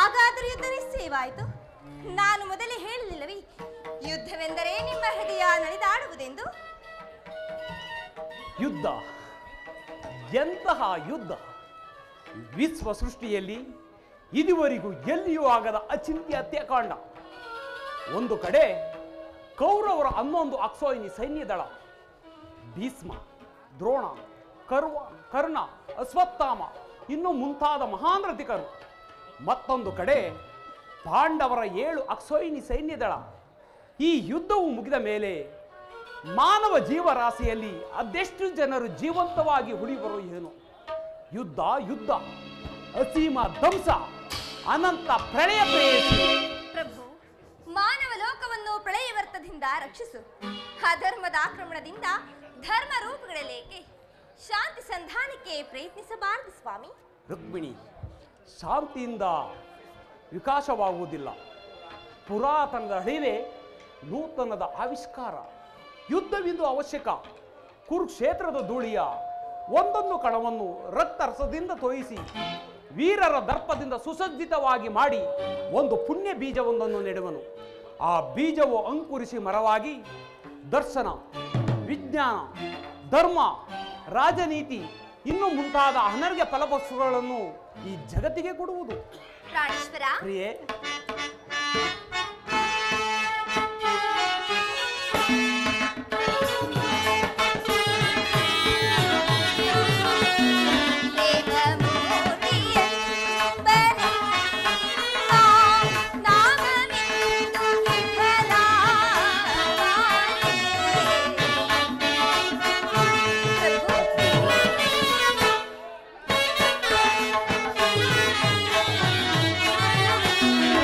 ಹಾಗಾದರೂ ಯುದ್ಧ ನಿಶ್ಚಯವಾಯಿತು ನಾನು ಮೊದಲೇ ಹೇಳಲಿಲ್ಲವೇ ಯುದ್ಧವೆಂದರೆ ನಿಮ್ಮ ಹೃದಯ ನಲಿದಾಡುವುದೆಂದು ಯುದ್ಧ ಎಂತಹ ಯುದ್ಧ ವಿಶ್ವ ಸೃಷ್ಟಿಯಲ್ಲಿ ಇದುವರೆಗೂ ಎಲ್ಲಿಯೂ ಆಗದ ಅಚಿಂತ್ಯ ಹತ್ಯಾಕಾಂಡ ಒಂದು ಕಡೆ ಕೌರವರ ಹನ್ನೊಂದು ಅಕ್ಸೋಯಿನಿ ಸೈನ್ಯ ದಳ ಭೀಷ್ಮ ದ್ರೋಣ ಕರ್ವ ಕರ್ಣ ಅಶ್ವತ್ಥಾಮ ಇನ್ನು ಮುಂತಾದ ಮಹಾನ್ ರಥಿಕರು ಮತ್ತೊಂದು ಕಡೆ ಪಾಂಡವರ ಏಳು ಅಕ್ಸೋಯಿನಿ ಸೈನ್ಯ ದಳ ಈ ಯುದ್ಧವು ಮುಗಿದ ಮೇಲೆ ಮಾನವ ಜೀವರಾಶಿಯಲ್ಲಿ ಅದೆಷ್ಟು ಜನರು ಜೀವಂತವಾಗಿ ಉಳಿಬರೋ ಏನು ಯುದ್ಧ ಯುದ್ಧ ಅಸೀಮ ಧ್ವಂಸ ಅನಂತ ಪ್ರಳಯ ಪ್ರೇಯಸಿ ಪ್ರಭು ಮಾನವ ಲೋಕವನ್ನು ಪ್ರಳಯ ವರ್ತದಿಂದ ರಕ್ಷಿಸು ಅಧರ್ಮದ ಆಕ್ರಮಣದಿಂದ ಧರ್ಮ ರೂಪುಗಳೇಕೆ ಶಾಂತಿ ಸಂಧಾನಕ್ಕೆ ಪ್ರಯತ್ನಿಸಬಾರದು ಸ್ವಾಮಿ ರುಕ್ಮಿಣಿ ಶಾಂತಿಯಿಂದ ವಿಕಾಸವಾಗುವುದಿಲ್ಲ ಪುರಾತನದ ಅಳಿವೆ ನೂತನದ ಆವಿಷ್ಕಾರ ಯುದ್ಧವಿಂದು ಅವಶ್ಯಕ ಕುರುಕ್ಷೇತ್ರದ ಧೂಳಿಯ ಒಂದೊಂದು ಕಣವನ್ನು ರಕ್ತರಸದಿಂದ ತೋಯಿಸಿ ವೀರರ ದರ್ಪದಿಂದ ಸುಸಜ್ಜಿತವಾಗಿ ಮಾಡಿ ಒಂದು ಪುಣ್ಯ ಬೀಜವೊಂದನ್ನು ನೆಡುವನು ಆ ಬೀಜವು ಅಂಕುರಿಸಿ ಮರವಾಗಿ ದರ್ಶನ ವಿಜ್ಞಾನ ಧರ್ಮ ರಾಜನೀತಿ ಇನ್ನು ಮುಂತಾದ ಅನರ್ಘ್ಯ ಫಲಪುಷ್ಪಗಳನ್ನು ಈ ಜಗತ್ತಿಗೆ ಕೊಡುವುದು ಪ್ರಾಣೇಶ್ವರ ಪ್ರಿಯೆ ಪ್ರಭು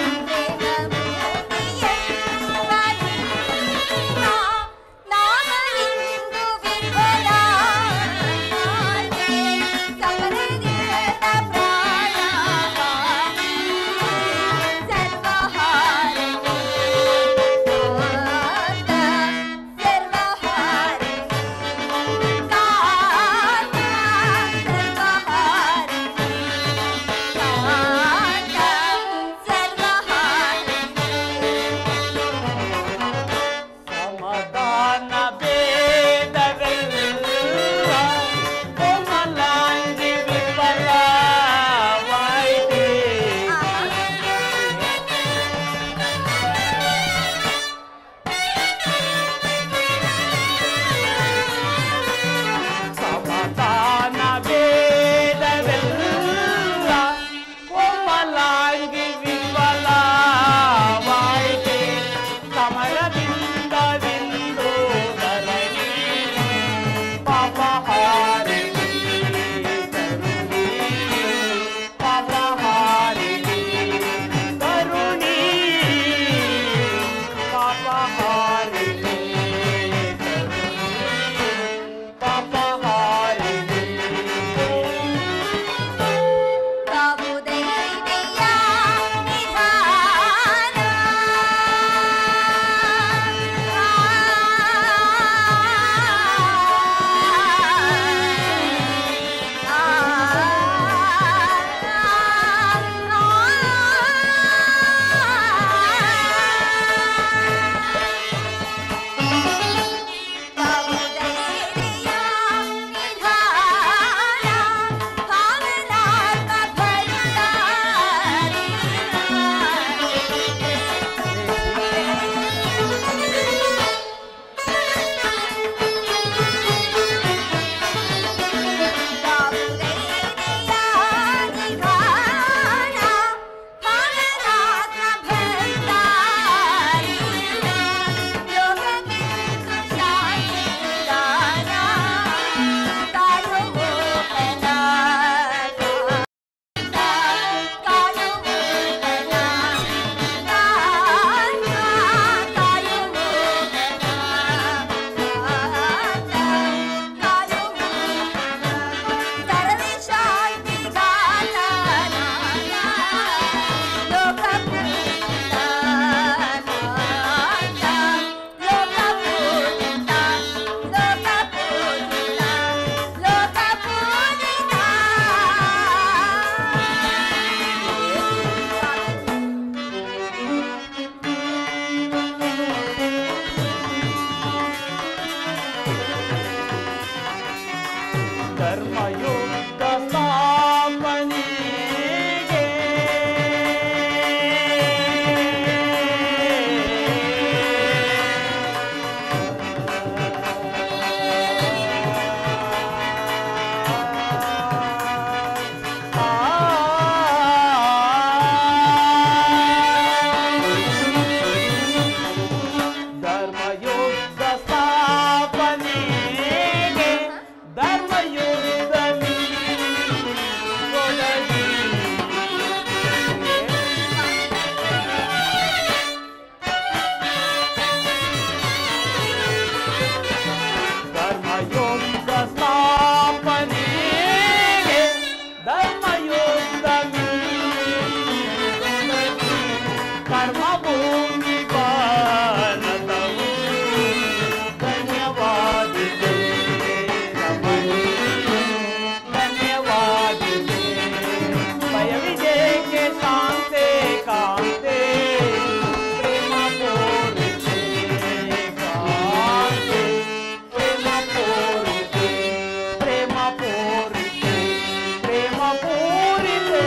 ಕರ್ಮ ಭೂಮಿ ಭಾರತವು ಧನ್ಯವಾದಿದೆ ರಮಣೀಯ ಧನ್ಯವಾದಿದೆ ಭಯವಿಜಯಕ್ಕೆ ಶಾಂತೆ ಕಾಂತೆ ಪ್ರೇಮ ಪೂರಿತೆ ಕಾಂತೆ ಪ್ರೇಮ ಪೂರಿತೆ ಪ್ರೇಮ ಪೂರಿತೆ ಪ್ರೇಮ ಪೂರಿತೆ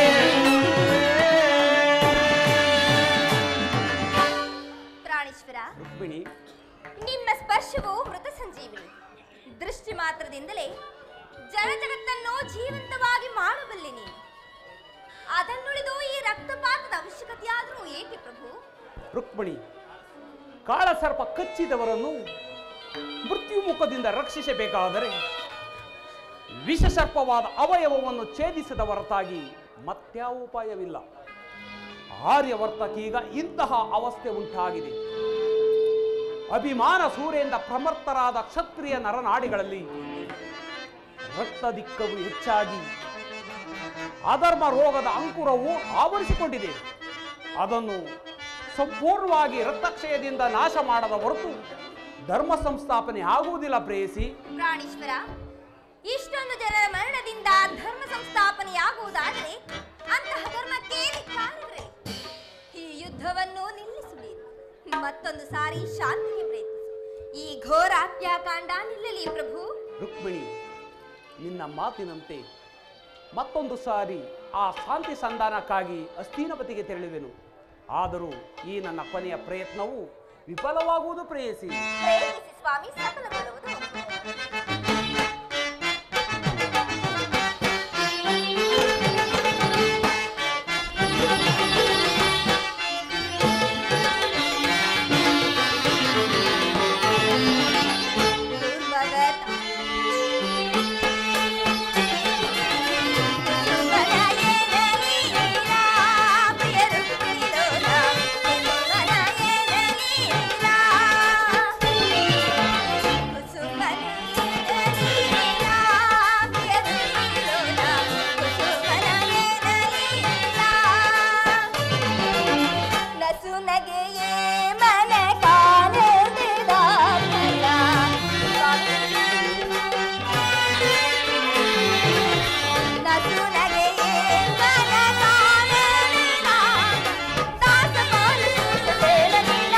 ಪ್ರಾಣೇಶ್ವರ ರುಕ್ಮಿಣಿ ನಿಮ್ಮ ಸ್ಪರ್ಶವು ಮೃತ ಸಂಜೀವಿನಿ ದೃಷ್ಟಿ ಮಾತ್ರದಿಂದಲೇ ಜನ ಜಗತ್ತನ್ನು ಜೀವಂತವಾಗಿ ಮಾಡಬಲ್ಲೆ ನೀನು ಅದನ್ನುಳಿದು ಈ ರಕ್ತಪಾತದ ಅವಶ್ಯಕತೆಯಾದರೂ ಏಕೆ ಪ್ರಭು ರುಕ್ಮಿಣಿ ಕಾಳಸರ್ಪ ಕಚ್ಚಿದವರನ್ನು ಮೃತ್ಯುಮುಖದಿಂದ ರಕ್ಷಿಸಬೇಕಾದರೆ ವಿಷಸರ್ಪವಾದ ಅವಯವವನ್ನು ಛೇದಿಸದ ಹೊರತಾಗಿ ಮತ್ಯಾವ ಉಪಾಯವಿಲ್ಲ ಆರ್ಯವರ್ತಕೀಗ ಇಂತಹ ಅವಸ್ಥೆ ಉಂಟಾಗಿದೆ ಅಭಿಮಾನ ಸೂರ್ಯದಿಂದ ಪ್ರಮರ್ತರಾದ ಕ್ಷತ್ರಿಯ ನರನಾಡಿಗಳಲ್ಲಿ ರಕ್ತದಿಕ್ಕವು ಹೆಚ್ಚಾಗಿ ಅಧರ್ಮ ರೋಗದ ಅಂಕುರವು ಆವರಿಸಿಕೊಂಡಿದೆ ಅದನ್ನು ಸಂಪೂರ್ಣವಾಗಿ ರಕ್ತಕ್ಷಯದಿಂದ ನಾಶ ಮಾಡದ ಹೊರತು ಧರ್ಮ ಸಂಸ್ಥಾಪನೆ ಆಗುವುದಿಲ್ಲ ಪ್ರೇಯಸಿ ಪ್ರಾಣೇಶ್ವರ ಇಷ್ಟೊಂದು ಜನರ ಮರಣದಿಂದ ಧರ್ಮ ಸಂಸ್ಥಾಪನೆಯಾಗುವುದಾದರೆ ಅಂತಹ ಧರ್ಮಕ್ಕೆ ಕಾರಣವೇ ಈ ಯುದ್ಧವನ್ನು ನಿಲ್ಲಿಸುವೆ ಮತ್ತೊಂದು ಸಾರಿ ಶಾಂತಿಗೆ ಪ್ರಯತ್ನಿಸು ಈ ಘೋರ ಹತ್ಯಾಕಾಂಡ ನಿಲ್ಲಲಿ ಪ್ರಭು ರುಕ್ಮಿಣಿ ನಿನ್ನ ಮಾತಿನಂತೆ ಮತ್ತೊಂದು ಸಾರಿ ಆ ಶಾಂತಿ ಸಂಧಾನಕ್ಕಾಗಿ ಅಸ್ಥೀನಪತಿಗೆ ತೆರಳುವೆನು ಆದರೂ ಈ ನನ್ನ ಕೊನೆಯ ಪ್ರಯತ್ನವು ವಿಫಲವಾಗುವುದು ಪ್ರೇಯಸಿ ಪ್ರಯತ್ನಿಸಿ ಸ್ವಾಮಿ ಸಫಲ ಮಾಡುವುದು ನಸುನಗೆಯೇ ಮನ ಕಾಣದಿದ ನಸುನಗೆಯೇ ಮನ ಕಾಣದಿದ ದಾಸ ಮಾನಸ ಸೇವನಿನ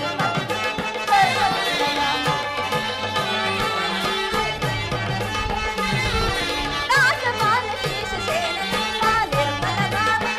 ದಾಸ ಮಾನಸ ಸೇವನಿನ ನಿರ್ಮಲ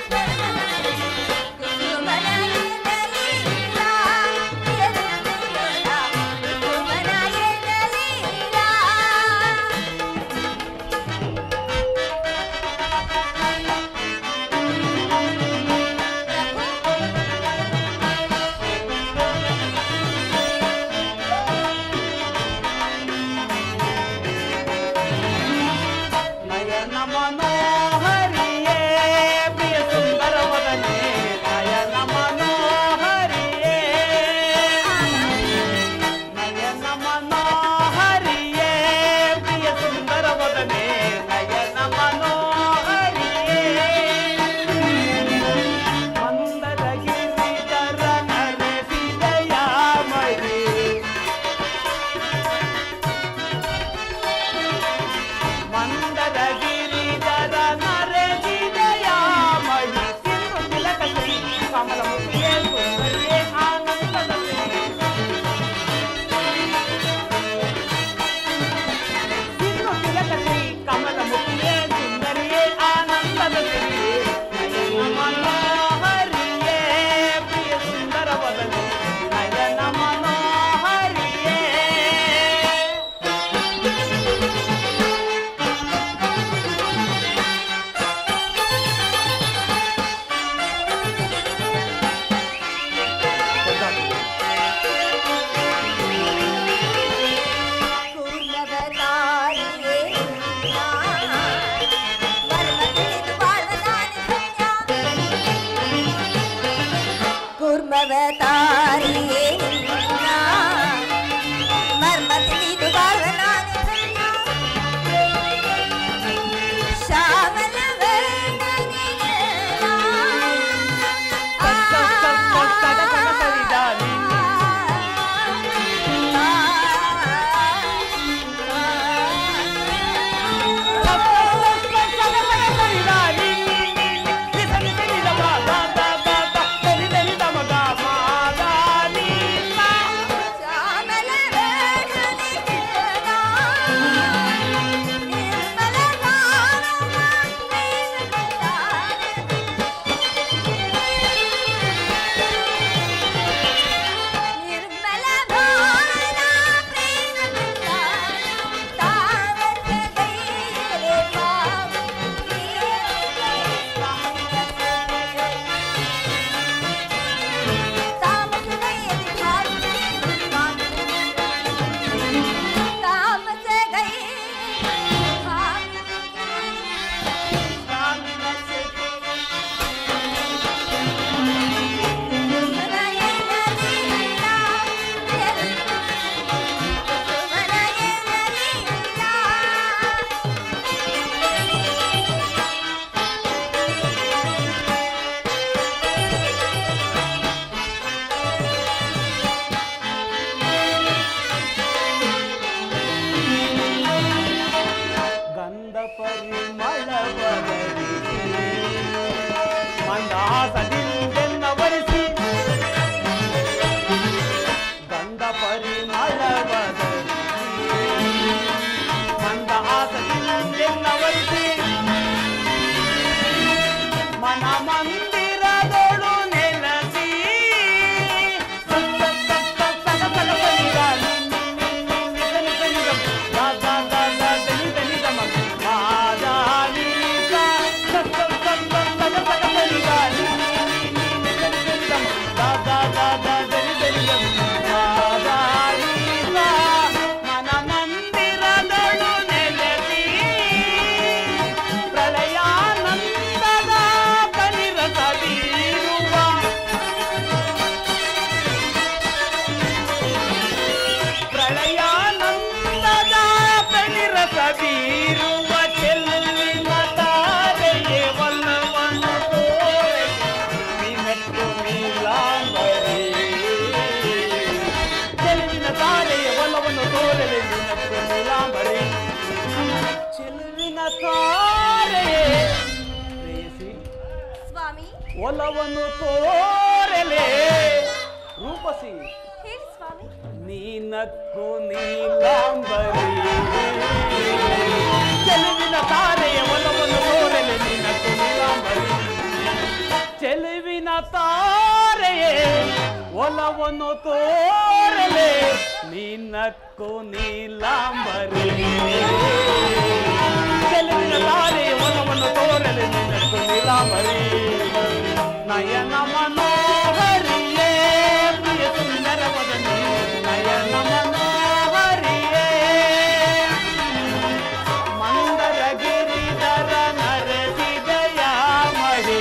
ನಯನ ಮನೋಹರಿಯೇ ಪ್ರಿಯ ಸುಂದರ ವದನೆ ನಯನ ಮನೋಹರಿಯೇ ನಯನ ಮನೋಹರಿಯೇ ಪ್ರಿಯ ಸುಂದರ ವದನೆ ನಯನ ಮನೋಹರಿಯೇ ಮಂದರ ಗಿರಿಧರ ನರಸಿದಯ ಮರಿ ಮಂದರ ಗಿರಿಧರ ನರಸಿದಯ ಮರಿ ಸಿಂಧು ತಿಲಕ ಶ್ರೀ ಕಮಲ ಮುಖಿಯೇ ಸುಂದರಿಯೇ ಆನಂದದ ಶ್ರೀ ಸಿಂಧು ತಿಲಕ ಶ್ರೀ ಕಮಲ ಮುಖಿಯೇ ಸುಂದರಿಯೇ ಆನಂದದ ಶ್ರೀ ನಯನ ಮನೋಹರಿಯೇ ಪ್ರಿಯ ಸುಂದರ ವದನೆ ನಯನ ಮನೋಹರಿಯೇ ಕುರ್ಮವತಾರಿಯೇ ನಿನ್ನ ಮರ್ಮ ತಿಳಿದು ಬಾಳುವ ನಾನು ಧನ್ಯ. ಶ್ಯಾಮಲ ವರ್ಣನೆಯ ಆ ನೀಲಾಂಬರಿ ಚೆಲುವಿನ ತಾರೆಯ ಒಲವನ್ನು ತೋರಲೆ ನಿನಕ್ಕೂ ನೀಲಾಂಬರಿ ಚೆಲುವಿನ ತಾರೆಯೇ ಪ್ರೇಯಸಿ ಸ್ವಾಮಿ ಒಲವನ್ನು ತೋರಲೆ ರೂಪಸಿ ಹೇಳಿ ಸ್ವಾಮಿ ನೀನಕ್ಕೂ ನೀಲಾಂಬರಿ ಚೆಲುವಿನ ತಾರೆಯ ಒಲವನ್ನು ತೋರಲೆ ನಿನಕ್ಕೂ ನೀಲಾಂಬರಿ ಚೆಲುವಿನ ತಾರೆಯೇ ಒಲವನ್ನು ತೋರಲೆ ನಿನ್ನಕ್ಕೂ ನೀಲಾಂಬರಿ ಚೆಲುವಿನ ತಾರೆಯ ಒಲವನ್ನು ತೋರಲೆ ನಿನ್ನಕ್ಕೂ ನೀಲಾಂಬರಿ ನಯನ ಮನೋಹರಿಯೇ ಪ್ರಿಯ ಸುಂದರ ವದನಿ ನಯನ ಮನೋಹರಿಯೇ ಮಂದರ ಗಿರಿಧರ ನರಸಿದಯ ಮಹೇ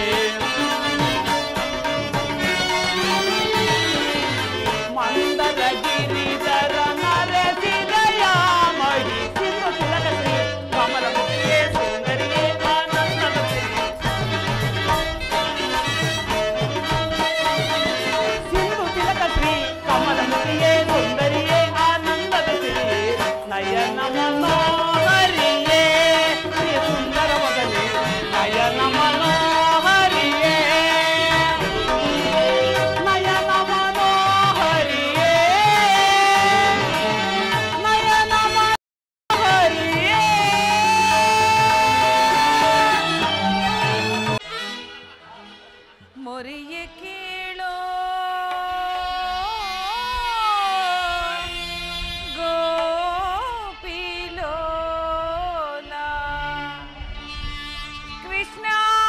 ಮಂದರ ಗಿರಿಧರ ನರಸಿದಯ ಮಹಿ ಸಿಂಧು ತಿಲಕಶ್ರೀ ಕಮಲ ಮುಖಿಯೇ ಸುಂದರಿಯೇ ಆನಂದದ ಸಿರಿ. ಸಿಂಧು ತಿಲಕಶ್ರೀ ಕಮಲ ಮುಖಿಯೇ ಸುಂದರಿಯೇ ಆನಂದದ ಸಿರಿ. ನಯನ ಮನೋಹರಿಯೇ ಪ್ರಿಯ ಸುಂದರ ಮಗನೇ ನಯನ ಮನೋಹರಿಯೇ ನಯನ ಮನೋಹರಿಯೇ ನಯನ ಮನೋಹರಿಯೇ ಮೊರೆಯ ಕೇಳೋ ಗೋಪಿಲೋಲ ಕೃಷ್ಣ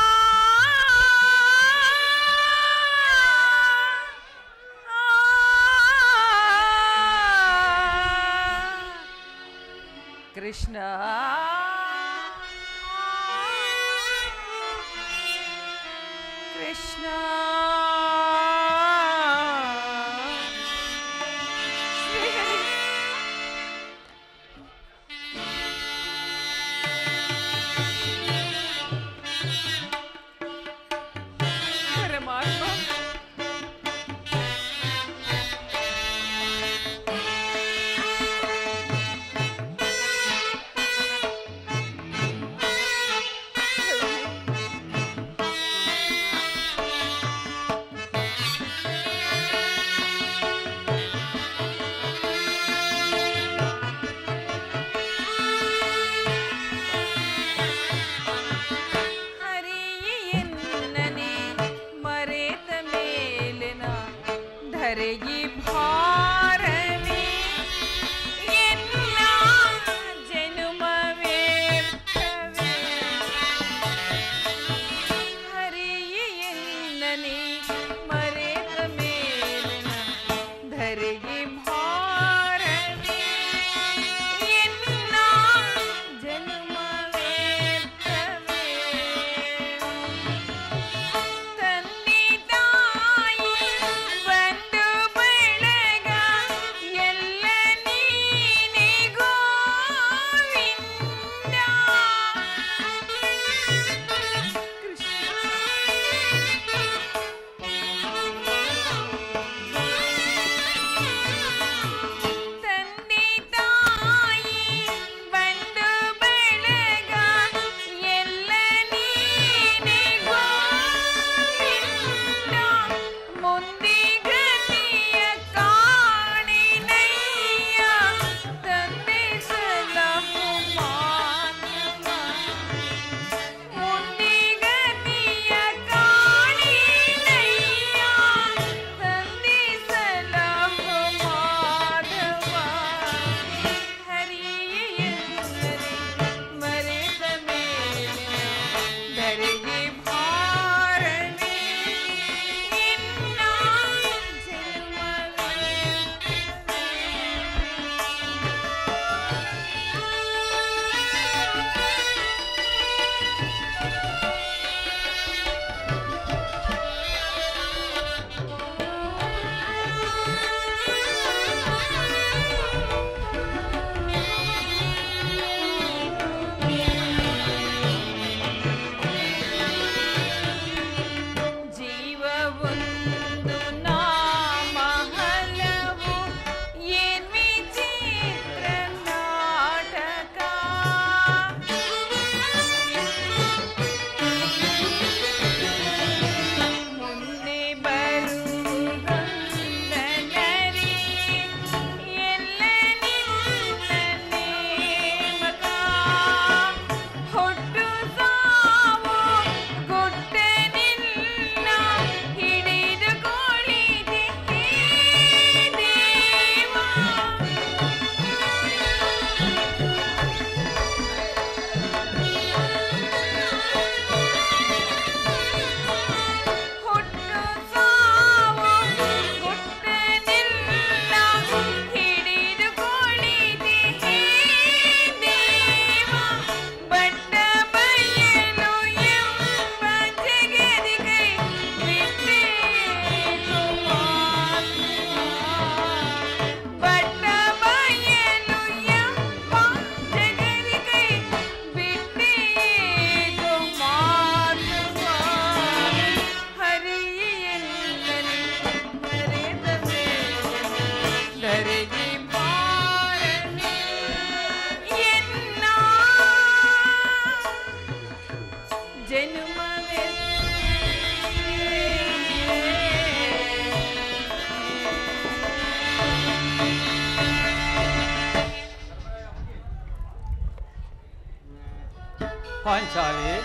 ಕೃಷ್ಣ ಕೃಷ್ಣ ಶ್ರೀಹರಿ ಪರಮಾತ್ಮ ಹರಿಯೆನ್ನನೆ ಮರೆತ ಮೇಲಿನ ಧರೆಗಿ ಭಾರನೆ ಎಲ್ಲ ಜನುಮವೇ ಹರಿಯೆನ್ನನೆ ಮರೆತ ಮೇಲಿನ ಧರೆಗಿ ಭಾರನೆ ಎಲ್ಲ ಜನುಮವೇ ತಂದೆ ತಾಯಿ ಬಂಧು ಬಳಗ ಎಲ್ಲ ನೀನೆ ಗೋವಿಂದ ಕೃಷ್ಣ ಪಾಂಚಾಲಿ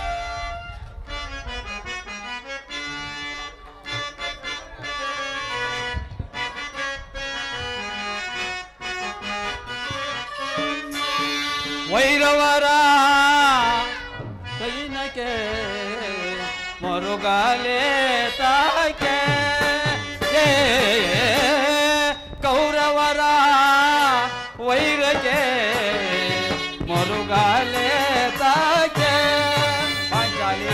ವೈರವರ ಕೈನಕೆ ಮರುಗಾಲೆ ತಾಕೆ ಏ, ಕೌರವರ ವೈರಗೆ ಮರುಗಾಲೆ ತಾಕೆ ಪಾಂಚಾಲಿ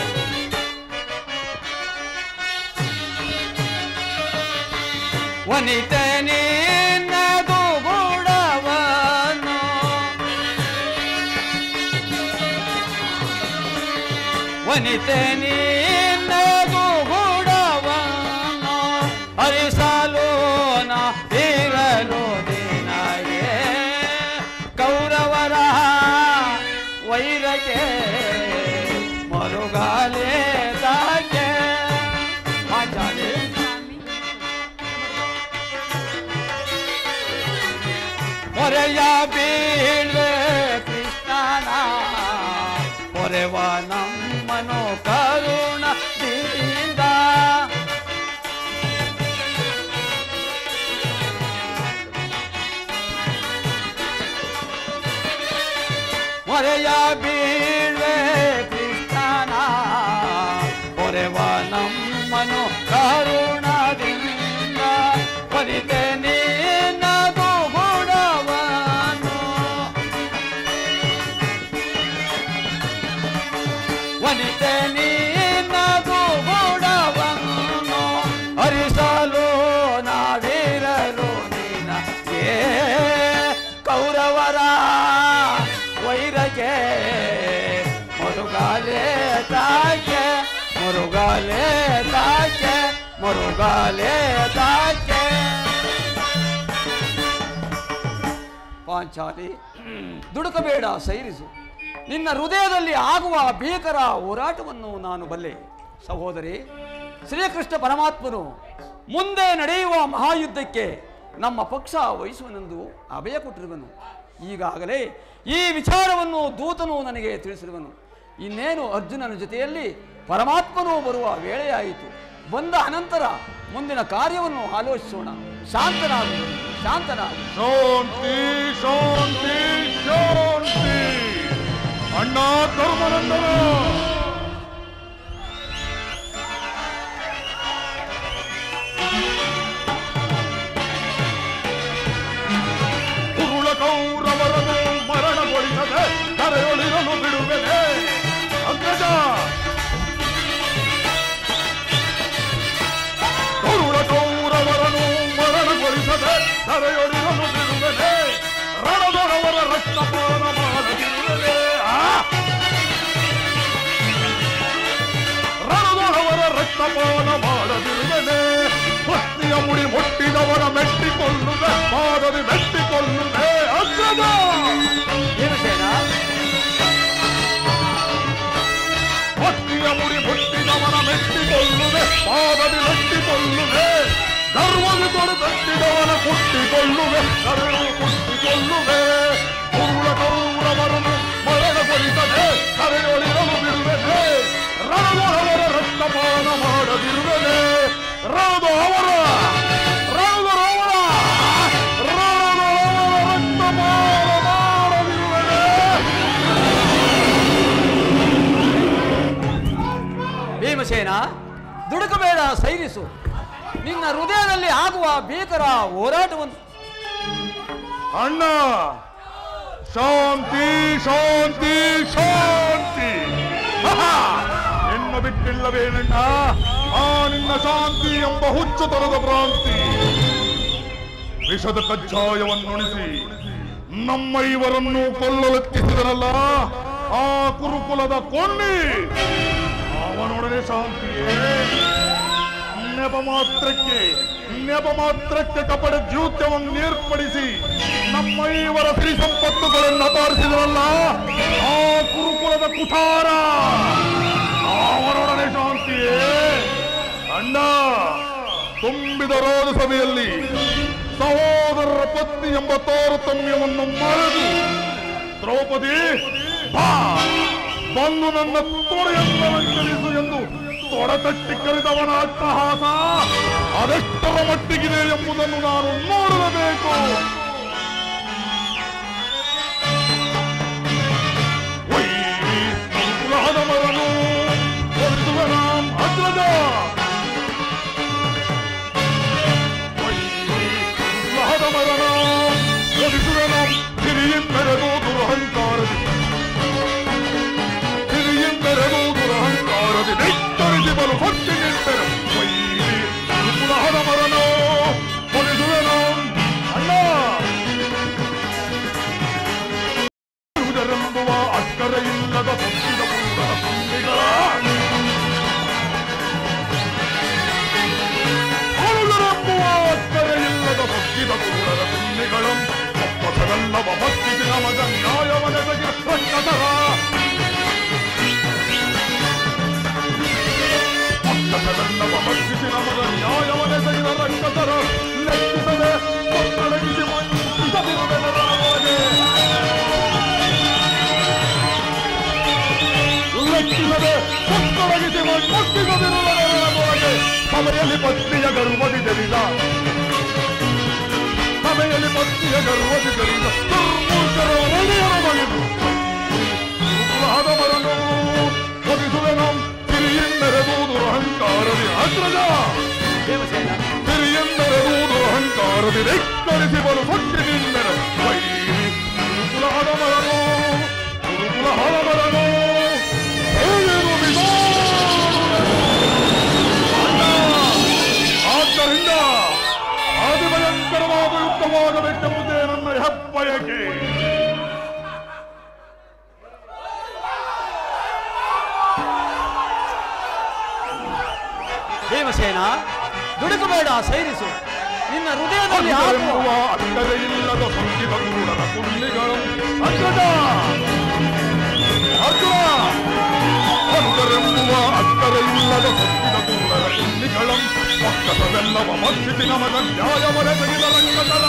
ವನಿತೆ ನಿನ್ನದು ಗುಣವನು ವನಿತೆ ನಿನ್ನದು ಗುಣವನು ಹರಿಸಲು ನ ಇರಲು ದಿನಗೆ ಕೌರವರ ವೈರಗೆ ಮರುಗಾಲೆ ತಾಕೆ ಪಾಂಚಾಲಿ ಮೊರೆಯ ಬೀಳ್ವೆ ಕೃಷ್ಣನ ಪೊರೆವ ನಮ್ಮನು ಕರುಣದಿಂದ ಮೊರೆಯ ಬೀಳ್ವೆ ಕೃಷ್ಣನ ಪೊರೆವ ನಮ್ಮನು ಕರುಣದಿಂದ ಪರಿತೆ ನೀನದು ಗುಣವನು ವನಿತೆ ನೀನದು ಗುಣವನ್ನು ಹರಿಸಲು ನಾವಿರಲು ನಿನ ಏ ಕೌರವರ ವೈರಗೆ ಮುರುಗಾಲೆ ತಾಕೆ ಮುರುಗಾಲೆ ತಾಕೆ ಮುರುಗಾಲೆ ತಾಕೆ ಪಾಂಚಾಲಿ ದುಡುಕಬೇಡ ಸೈರಿಸು ನಿನ್ನ ಹೃದಯದಲ್ಲಿ ಆಗುವ ಭೀಕರ ಹೋರಾಟವನ್ನು ನಾನು ಬಲ್ಲೆ ಸಹೋದರಿ ಶ್ರೀಕೃಷ್ಣ ಪರಮಾತ್ಮನು ಮುಂದೆ ನಡೆಯುವ ಮಹಾಯುದ್ಧಕ್ಕೆ ನಮ್ಮ ಪಕ್ಷ ವಹಿಸುವನೆಂದು ಅಭಯ ಕೊಟ್ಟಿರುವನು ಈಗಾಗಲೇ ಈ ವಿಚಾರವನ್ನು ದೂತನು ನನಗೆ ತಿಳಿಸಿರುವನು ಇನ್ನೇನು ಅರ್ಜುನನ ಜೊತೆಯಲ್ಲಿ ಪರಮಾತ್ಮನು ಬರುವ ವೇಳೆಯಾಯಿತು ಬಂದ ಅನಂತರ ಮುಂದಿನ ಕಾರ್ಯವನ್ನು ಆಲೋಚಿಸೋಣ ಶಾಂತನಾಗು ಶಾಂತನಾಗು ಶಾಂತಿ ಶಾಂತಿ ಶಾಂತಿ ಅಣ್ಣ ಧರ್ಮನಂದನ ಕುರುಳ ಕೌರವರನ್ನು ಮರಣಗೊಳಿಸದೆ ಕರೆಯೊಳಿರಲು ಬಿಡುವೆನೆ ಅಗ್ರಜ ಕರುಳ ಕೌರವರನು ಮರಣಗೊಳಿಸದೆ ಕರೆಯೊಳಿರಲು ಬಿಡುವೆನೆ ರಣದೊಳವರ ರಕ್ತಪಾನ ಮಾಡದಿರುವೆನೆ ಆ! ರಣದೊಳವರ ರಕ್ತಪಾನ ಮಾಡದಿರುವೆನೆ ಪತ್ನಿಯ ಮುಡಿ ಮುಟ್ಟಿದವರ ಮೆಟ್ಟಿಕೊಳ್ಳುವೆ ಪಾದದಿ ಮೆಟ್ಟಿಕೊಳ್ಳುವೆ ಅಗ್ರದ ಭೀಮಸೇನ ಭಕ್ತಿಯ ಮುಡಿ ಮುಟ್ಟಿದವನ ಮೆಟ್ಟಿಕೊಳ್ಳುವೆ ಪಾದದಿ ಮೆಟ್ಟಿಕೊಳ್ಳುವೆ ಗರ್ವದ ಕೊಡು ತಟ್ಟಿದವನ ಕುಟ್ಟಿಕೊಳ್ಳುವೆ ಕರುಳು ಕುಟ್ಟಿಕೊಳ್ಳುವೆ ಕುರುಳ ಕೌರವರನ್ನು ಮರಣಗೊಳಿಸದೆ ಕರೆಯೊಳಿರಲು ಬಿಡುವೆನೆ ರಣದೊಳವರ ರಕ್ತಪಾನ ಮಾಡದಿರುವೆನೆ ರಣದ ಅವರ ರಣದೊಳವರ ರಣದೊಳವರ ರಕ್ತಪಾನ ಮಾಡದಿರುವೆನೆ ಭೀಮಸೇನ ದುಡುಕಬೇಡ ಸೈರಿಸು ನಿನ್ನ ಹೃದಯದಲ್ಲಿ ಆಗುವ ಭೀಕರ ಹೋರಾಟವನ್ನು ಅಣ್ಣ ಶಾಂತಿ ಶಾಂತಿ ಶಾಂತಿ ಹಹ! ನಿನ್ನ ಬಿಟ್ಟಿಲ್ಲವೇನಣ್ಣ ಆ ನಿನ್ನ ಶಾಂತಿ ಎಂಬ ಹುಚ್ಚು ತರದ ಭ್ರಾಂತಿ ವಿಷದ ಕಜ್ಜಾಯವನ್ನುಣಿಸಿ ನಮ್ಮ ಇವರನ್ನು ಕೊಲ್ಲಲೆತ್ತಿಸಿದನಲ್ಲ ಆ ಕುರುಕುಲದ ಕೊಂಡಿ ಅವನೊಡನೆ ಶಾಂತಿಯೇ ನೆಪ ಮಾತ್ರಕ್ಕೆ ನೆಪ ಮಾತ್ರಕ್ಕೆ ಕಪಡ ದ್ಯೂತ್ಯವನ್ನು ಏರ್ಪಡಿಸಿ ನಮ್ಮ ಇವರ ಸ್ತ್ರೀ ಸಂಪತ್ತುಗಳನ್ನು ಅಪಹರಿಸಿದರಲ್ಲ ಆ ಕುರುಕುಲದ ಕುಠಾರ ಅವನೊಡನೆ ಶಾಂತಿಯೇ ಅಣ್ಣ ತುಂಬಿದ ರೋದ ಸಭೆಯಲ್ಲಿ ಸಹೋದರರ ಪತ್ನಿ ಎಂಬ ತಾರತಮ್ಯವನ್ನು ಮರೆದು ದ್ರೌಪದಿ ಬಾ ಬಂದು ನನ್ನ ತೊಡೆಯನ್ನಲಂಕರಿಸು ಎಂದು ತೊಡತಟ್ಟಿ ಕರೆದವನ ಅಟ್ಟಹಾಸ ಅದೆಷ್ಟರ ಮಟ್ಟಿಗಿದೆ ಎಂಬುದನ್ನು ನಾನು ನೋಡಲೇಬೇಕು ವೈರಿ ಕುಲಹದ ಮರನು ಒಲಿಸುವನಾಂ ಅಗ್ರಜ ವೈರಿ ಕುಲಹದ ಮರನ ಒಲಿಸುವನಾಂ ಹಿರಿಯೆಂದರೆಗೂ ದುರಹಂಕಾರದಿ ಹಿರಿಯೆಂದರೆಗೂ ದುರಹಂಕಾರದಿ ನೆಟ್ಟರಿಸಿ ಬಲು ಹೊಟ್ಟೆ ನಿಂತರೆ ವೈರಿ ಕುಲಹದ ಮರನ ಒಲಿಸುವನಾಂ ಅಣ್ಣ ರುದರೆಂಬುವ ಅಕ್ಕರೆ ಇಲ್ಲದ ಸೊಕ್ಕಿದ ಪೂರ್ವದ ತುಂಬಿಗಳ ಅಳುಗರೆಂಬುವ ಅಕ್ಕರೆ ಇಲ್ಲದ ಸೊಕ್ಕಿದ ಪೂರ್ವದ ತುಂಬಿಗಳು ಒಪ್ಪಸವೆಲ್ಲವ ಭಕ್ತಿಗೆ ನಮಗ ನ್ಯಾಯವನೆದಗಿ ರಕ್ಕಸರ ಒಕ್ಕಸವೆಲ್ಲವ ಭಕ್ತಿಗೆ ನಮಗ ನ್ಯಾಯವನೆದಗಿದ ರಕ್ಕಸರ ಲೆಕ್ಕಿಸದೆ ಮಕ್ಕಳಿಗೆ ಮಂಡಿಸದಿರುವೆನರ ಒಳಗೆ ಲೆಕ್ಕಿಸದೆ ಮಕ್ಕಳಿಗೆ ಮುಟ್ಟಿಸದಿರುವೊಳಗೆ ಸಭೆಯಲ್ಲಿ ಪತ್ನಿಯ ಗರ್ವದಿ ಜರಿದ ಸಭೆಯಲ್ಲಿ ಪತ್ನಿಯ ಗರ್ವದಿ ಜರಿದ ದುರ್ಮೂರ್ಖರ ಒಡೆಯರ ಮಗಿದು ಕುಲಹದ ಮರನು ಒದಿಸುವೆನು ಕಿರಿಯೆಂದರೆದುವುದು ಅಹಂಕಾರದಿ ಅಗ್ರಜ ಭೀಮಸೇನ ಕಿರಿಯೆಂದರೆದುವುದು ಅಹಂಕಾರದಿ ರೆಕ್ಕರಿಸಿ ಬಲು ಸೊಟ್ಟಿನಿಂದರ ವೈರಿ ಕುಲಹದ ಮರನು ಕುಲಹದ ಮರನು ಹೇಗೆನು ಆದ್ದರಿಂದ ಆದಿಭಯಂಕರವಾದ ಯುದ್ಧವಾಗಬೇಕೆಂಬುದೇ ನನ್ನ ಹೆಬ್ಬಯಕೆ ಭೀಮಸೇನ ದುಡುಕಬೇಡ ಸೈರಿಸು ನಿನ್ನ ಹೃದಯದಲ್ಲಿ ಆಗುವ ಅಗ್ಗರೆಂಬುವ ಅಕ್ಕರೆ ಇಲ್ಲದ ಸೊಂಕಿದ ಕೂಡದ ಕುಳ್ಳಿಗಳು ಅಗ್ಗದ ಅಗ್ಗ ಅಗ್ಗರೆಂಬುವ ಅಕ್ಕರೆ ಇಲ್ಲದ ಸೊಂಕಿದ ಕೂಡದ ಕುಳ್ಳಿಗಳು ಒಕ್ಕಸವೆಲ್ಲವ ಮತ್ತಿಸಿ ನಮಗ ನ್ಯಾಯವರೆ ತೆಗೆದ ರಂಗತರ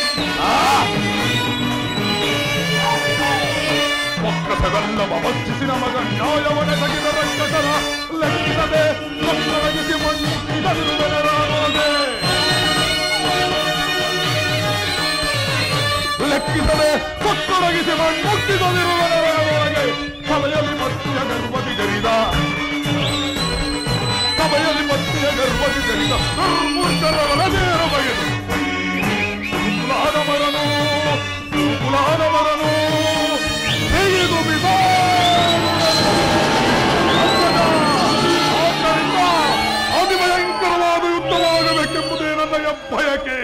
ಒಕ್ಕಸವೆಲ್ಲವ ಮತ್ತಿಸಿ ನಮಗ ನ್ಯಾಯವರೆ ತೆಗೆದ ರಂಗತರ ಲೆಕ್ಕಿಸದೆ ಮಕ್ಕಳಗಿಸಿ ಮಣ್ಣು ಇದರುವೆನರಾಗೋದೆ ಲೆಕ್ಕಿಸದೆ ಕೊಟ್ಟೊಳಗಿಸಿ ಮುಟ್ಟಿಸದಿರುವವರೊಳಗೆ ಸಭೆಯಲ್ಲಿ ಮತ್ತಿಯ ಗರ್ಭದಿ ಜರಿದ ಸಭೆಯಲ್ಲಿ ಮತ್ತಿಯ ಗರ್ಭದಿ ಜರಿದ ದುರ್ಮೂರ್ಖರ ವಲದೇರ ಬಗೆದು ಕುಲಾದ ಮರನು ಕುಲಾದ ಮರನು ತೆಗೆದು ಬಿದ ಆದ್ದರಿಂದ ಅತಿಭಯಂಕರವಾದ ಯುದ್ಧವಾಗಬೇಕೆಂಬುದೇ ನನ್ನ ಬಯಕೆ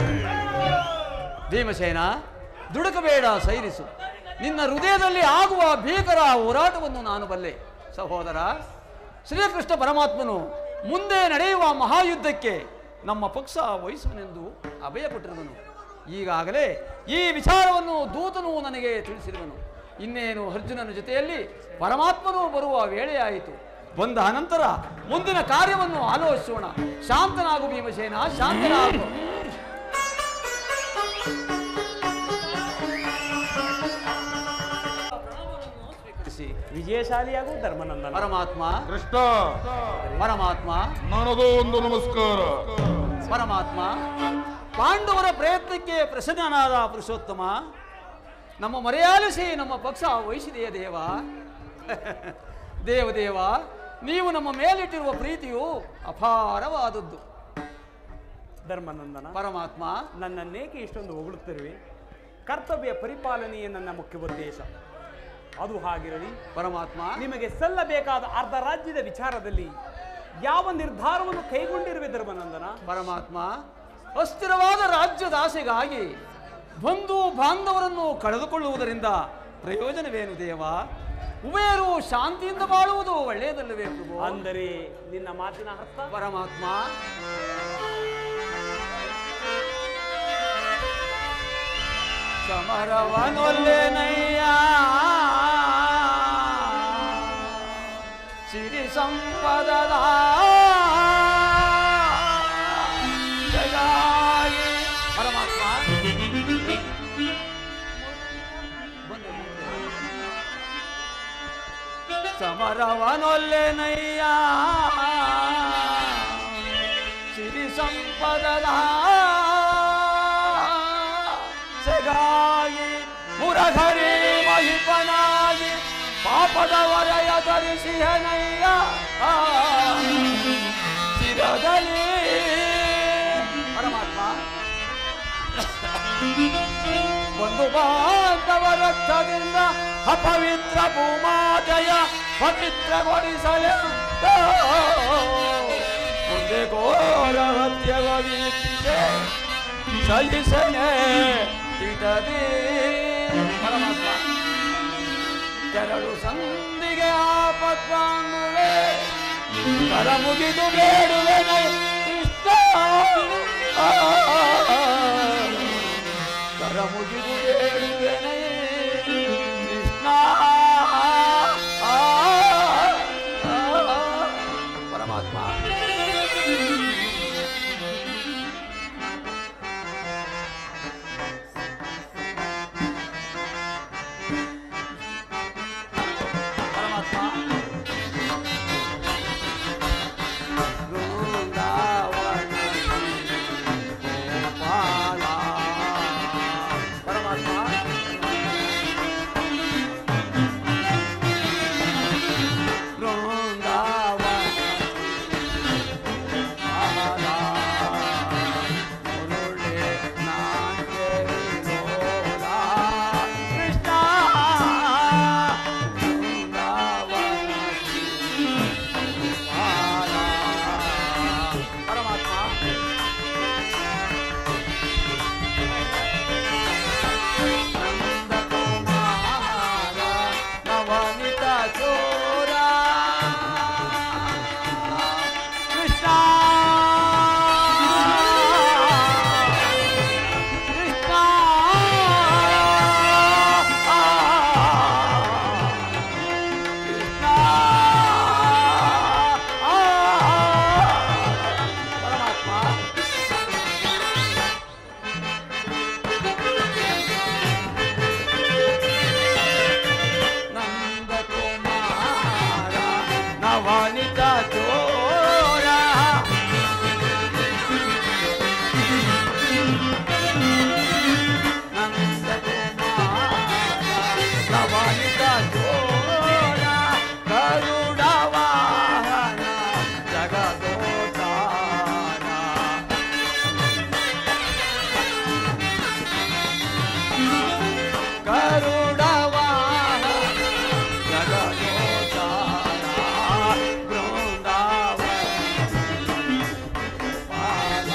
ಭೀಮಸೇನ ದುಡುಕಬೇಡ ಸೈರಿಸು ನಿನ್ನ ಹೃದಯದಲ್ಲಿ ಆಗುವ ಭೀಕರ ಹೋರಾಟವನ್ನು ನಾನು ಬಲ್ಲೆ ಸಹೋದರ ಶ್ರೀಕೃಷ್ಣ ಪರಮಾತ್ಮನು ಮುಂದೆ ನಡೆಯುವ ಮಹಾಯುದ್ಧಕ್ಕೆ ನಮ್ಮ ಪಕ್ಷ ವಹಿಸುವನೆಂದು ಅಭಯ ಕೊಟ್ಟಿರುವನು ಈಗಾಗಲೇ ಈ ವಿಚಾರವನ್ನು ದೂತನು ನನಗೆ ತಿಳಿಸಿರುವನು ಇನ್ನೇನು ಅರ್ಜುನನ ಜೊತೆಯಲ್ಲಿ ಪರಮಾತ್ಮನು ಬರುವ ವೇಳೆಯಾಯಿತು ಬಂದ ಅನಂತರ ಮುಂದಿನ ಕಾರ್ಯವನ್ನು ಆಲೋಚಿಸೋಣ ಶಾಂತನಾಗು ಭೀಮಸೇನ ಶಾಂತನಾಗು ಸ್ವೀಕರಿಸಿ ವಿಜಯಶಾಲಿಯಾಗು ಧರ್ಮನಂದನ ಪರಮಾತ್ಮ ಕೃಷ್ಣ ಪರಮಾತ್ಮ ನನಗೂ ಒಂದು ನಮಸ್ಕಾರ ಪರಮಾತ್ಮ ಪಾಂಡವರ ಪ್ರಯತ್ನಕ್ಕೆ ಪ್ರಸನ್ನನಾದ ಪುರುಷೋತ್ತಮ ನಮ್ಮ ಮರೆಯಾಲಿಸಿ ನಮ್ಮ ಪಕ್ಷ ವಹಿಸಿದೆಯ ದೇವ ದೇವದೇವ ನೀವು ನಮ್ಮ ಮೇಲಿಟ್ಟಿರುವ ಪ್ರೀತಿಯು ಅಪಾರವಾದದ್ದು ಧರ್ಮನಂದನ ಪರಮಾತ್ಮ ನನ್ನನ್ನೇಕೆ ಇಷ್ಟೊಂದು ಹೊಗಳುತ್ತಿರುವೆ ಕರ್ತವ್ಯ ಪರಿಪಾಲನೆಯೇ ನನ್ನ ಮುಖ್ಯ ಉದ್ದೇಶ ಅದು ಹಾಗಿರಲಿ ಪರಮಾತ್ಮ ನಿಮಗೆ ಸಲ್ಲಬೇಕಾದ ಅರ್ಧ ರಾಜ್ಯದ ವಿಚಾರದಲ್ಲಿ ಯಾವ ನಿರ್ಧಾರವನ್ನು ಕೈಗೊಂಡಿರುವೆ ಧರ್ಮನಂದನ ಪರಮಾತ್ಮ ಅಸ್ಥಿರವಾದ ರಾಜ್ಯದ ಆಸೆಗಾಗಿ ಬಂಧು ಬಾಂಧವರನ್ನು ಕಳೆದುಕೊಳ್ಳುವುದರಿಂದ ಪ್ರಯೋಜನವೇನು ದೇವ ಉಭಯರು ಶಾಂತಿಯಿಂದ ಬಾಳುವುದು ಒಳ್ಳೆಯದಲ್ಲವೇ ಪ್ರಭು ಅಂದರೆ ನಿನ್ನ ಮಾತಿನ ಅರ್ಥ ಪರಮಾತ್ಮ ಸಮರವನೊಲ್ಲೆನಯ್ಯ ಸಿರಿ ಸಂಪದದ ಜಗಾಗಿ ಪರಮಾತ್ಮ ಬಂದೆ, ಬಂದೆ. ಅಮರವನೊಲ್ಲೆನಯ್ಯ ಸಿರಿ ಸಂಪದದ ಸೆಗಾಗಿ ಮುರಘರಿ ಮಹಿಪನಾಗಿ ಪಾಪದ ವರಯ ಧರಿಸಿಹನಯ್ಯ ಚಿರದಲ್ಲಿ ಪರಮಾತ್ಮ ಒಂದು ಬಾಂಧವ ರಕ್ತದಿಂದ ಅಪವಿತ್ರ ಭೂಮಾತೆಯ ಪವಿತ್ರಗೊಳಿಸಲೆ ಮುಂದೆ ಘೋರ ಹತ್ಯವ ವೀಕ್ಷಿಸೆ ಸಹಿಸನೆ ಇಡದಿ ಪರಮಾತ್ಮ ತೆರಳು ಸಂದಿಗೆ ಆಪತ್ವಾನ್ನುವೆ ಕರ ಮುಗಿದು ಬೇಡುವೆನೆ ಕೃಷ್ಣ ಆ, ಕರ ಮುಗಿದು ಬೇಡುವೆನೆ ಕೃಷ್ಣ ಆ, ಆ, ಪರಮಾತ್ಮ ಪರಮಾತ್ಮ ಬೃಂದಾವನ ಗೋಪಾಲ ಪರಮಾತ್ಮ ಬೃಂದಾವನ ಗೋಪಾಲ ಮುರುಳೆ ನಾಟ್ಯ ವಿಲೋಲ ಕೃಷ್ಣ ಬೃಂದಾವನ ಪರಮಾತ್ಮ ನಂದಕುಮಾರ ನವನಿತ ಚೋರ ಕೃಷ್ಣ ಕೃಷ್ಣ ಕೃಷ್ಣ ಪರಮಾತ್ಮ ನಂದಕುಮಾರ ನವನಿತ ಚೋರ ನಂದಕುಮಾರ ನವನಿತ ಚೋರ ಗರುಡ ವಾಹನ ಜಗದೋತಾರ ಗರುಡವಾಹನ ಜಗದೋಚಾರ ಬೃಂದಾವನ ಪಾಲ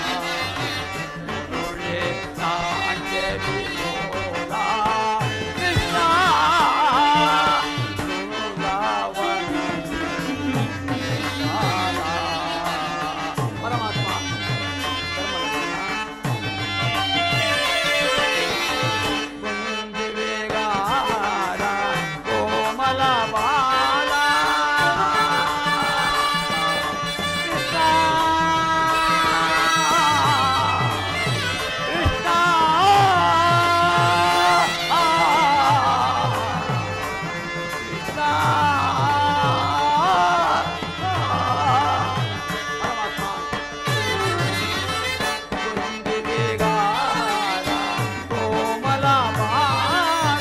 ಮುರುಳೆ ನಾಟ್ಯ ವಿನೋದ ಕೃಷ್ಣ ಬೃಂದಾವನ ಪಾಲ ಪರಮಾತ್ಮ ಧರ್ಮರಕ್ಷಣ ಕುಂದಿವೆಗಾರ ಕೋಮಲ ಬಾಲ ಕೃಷ್ಣ ಕೃಷ್ಣ ಕೃಷ್ಣ ಪರಮಾತ್ಮ ಕುಂದಿವೆಗಾರ ಕೋಮಲ ಬಾಲ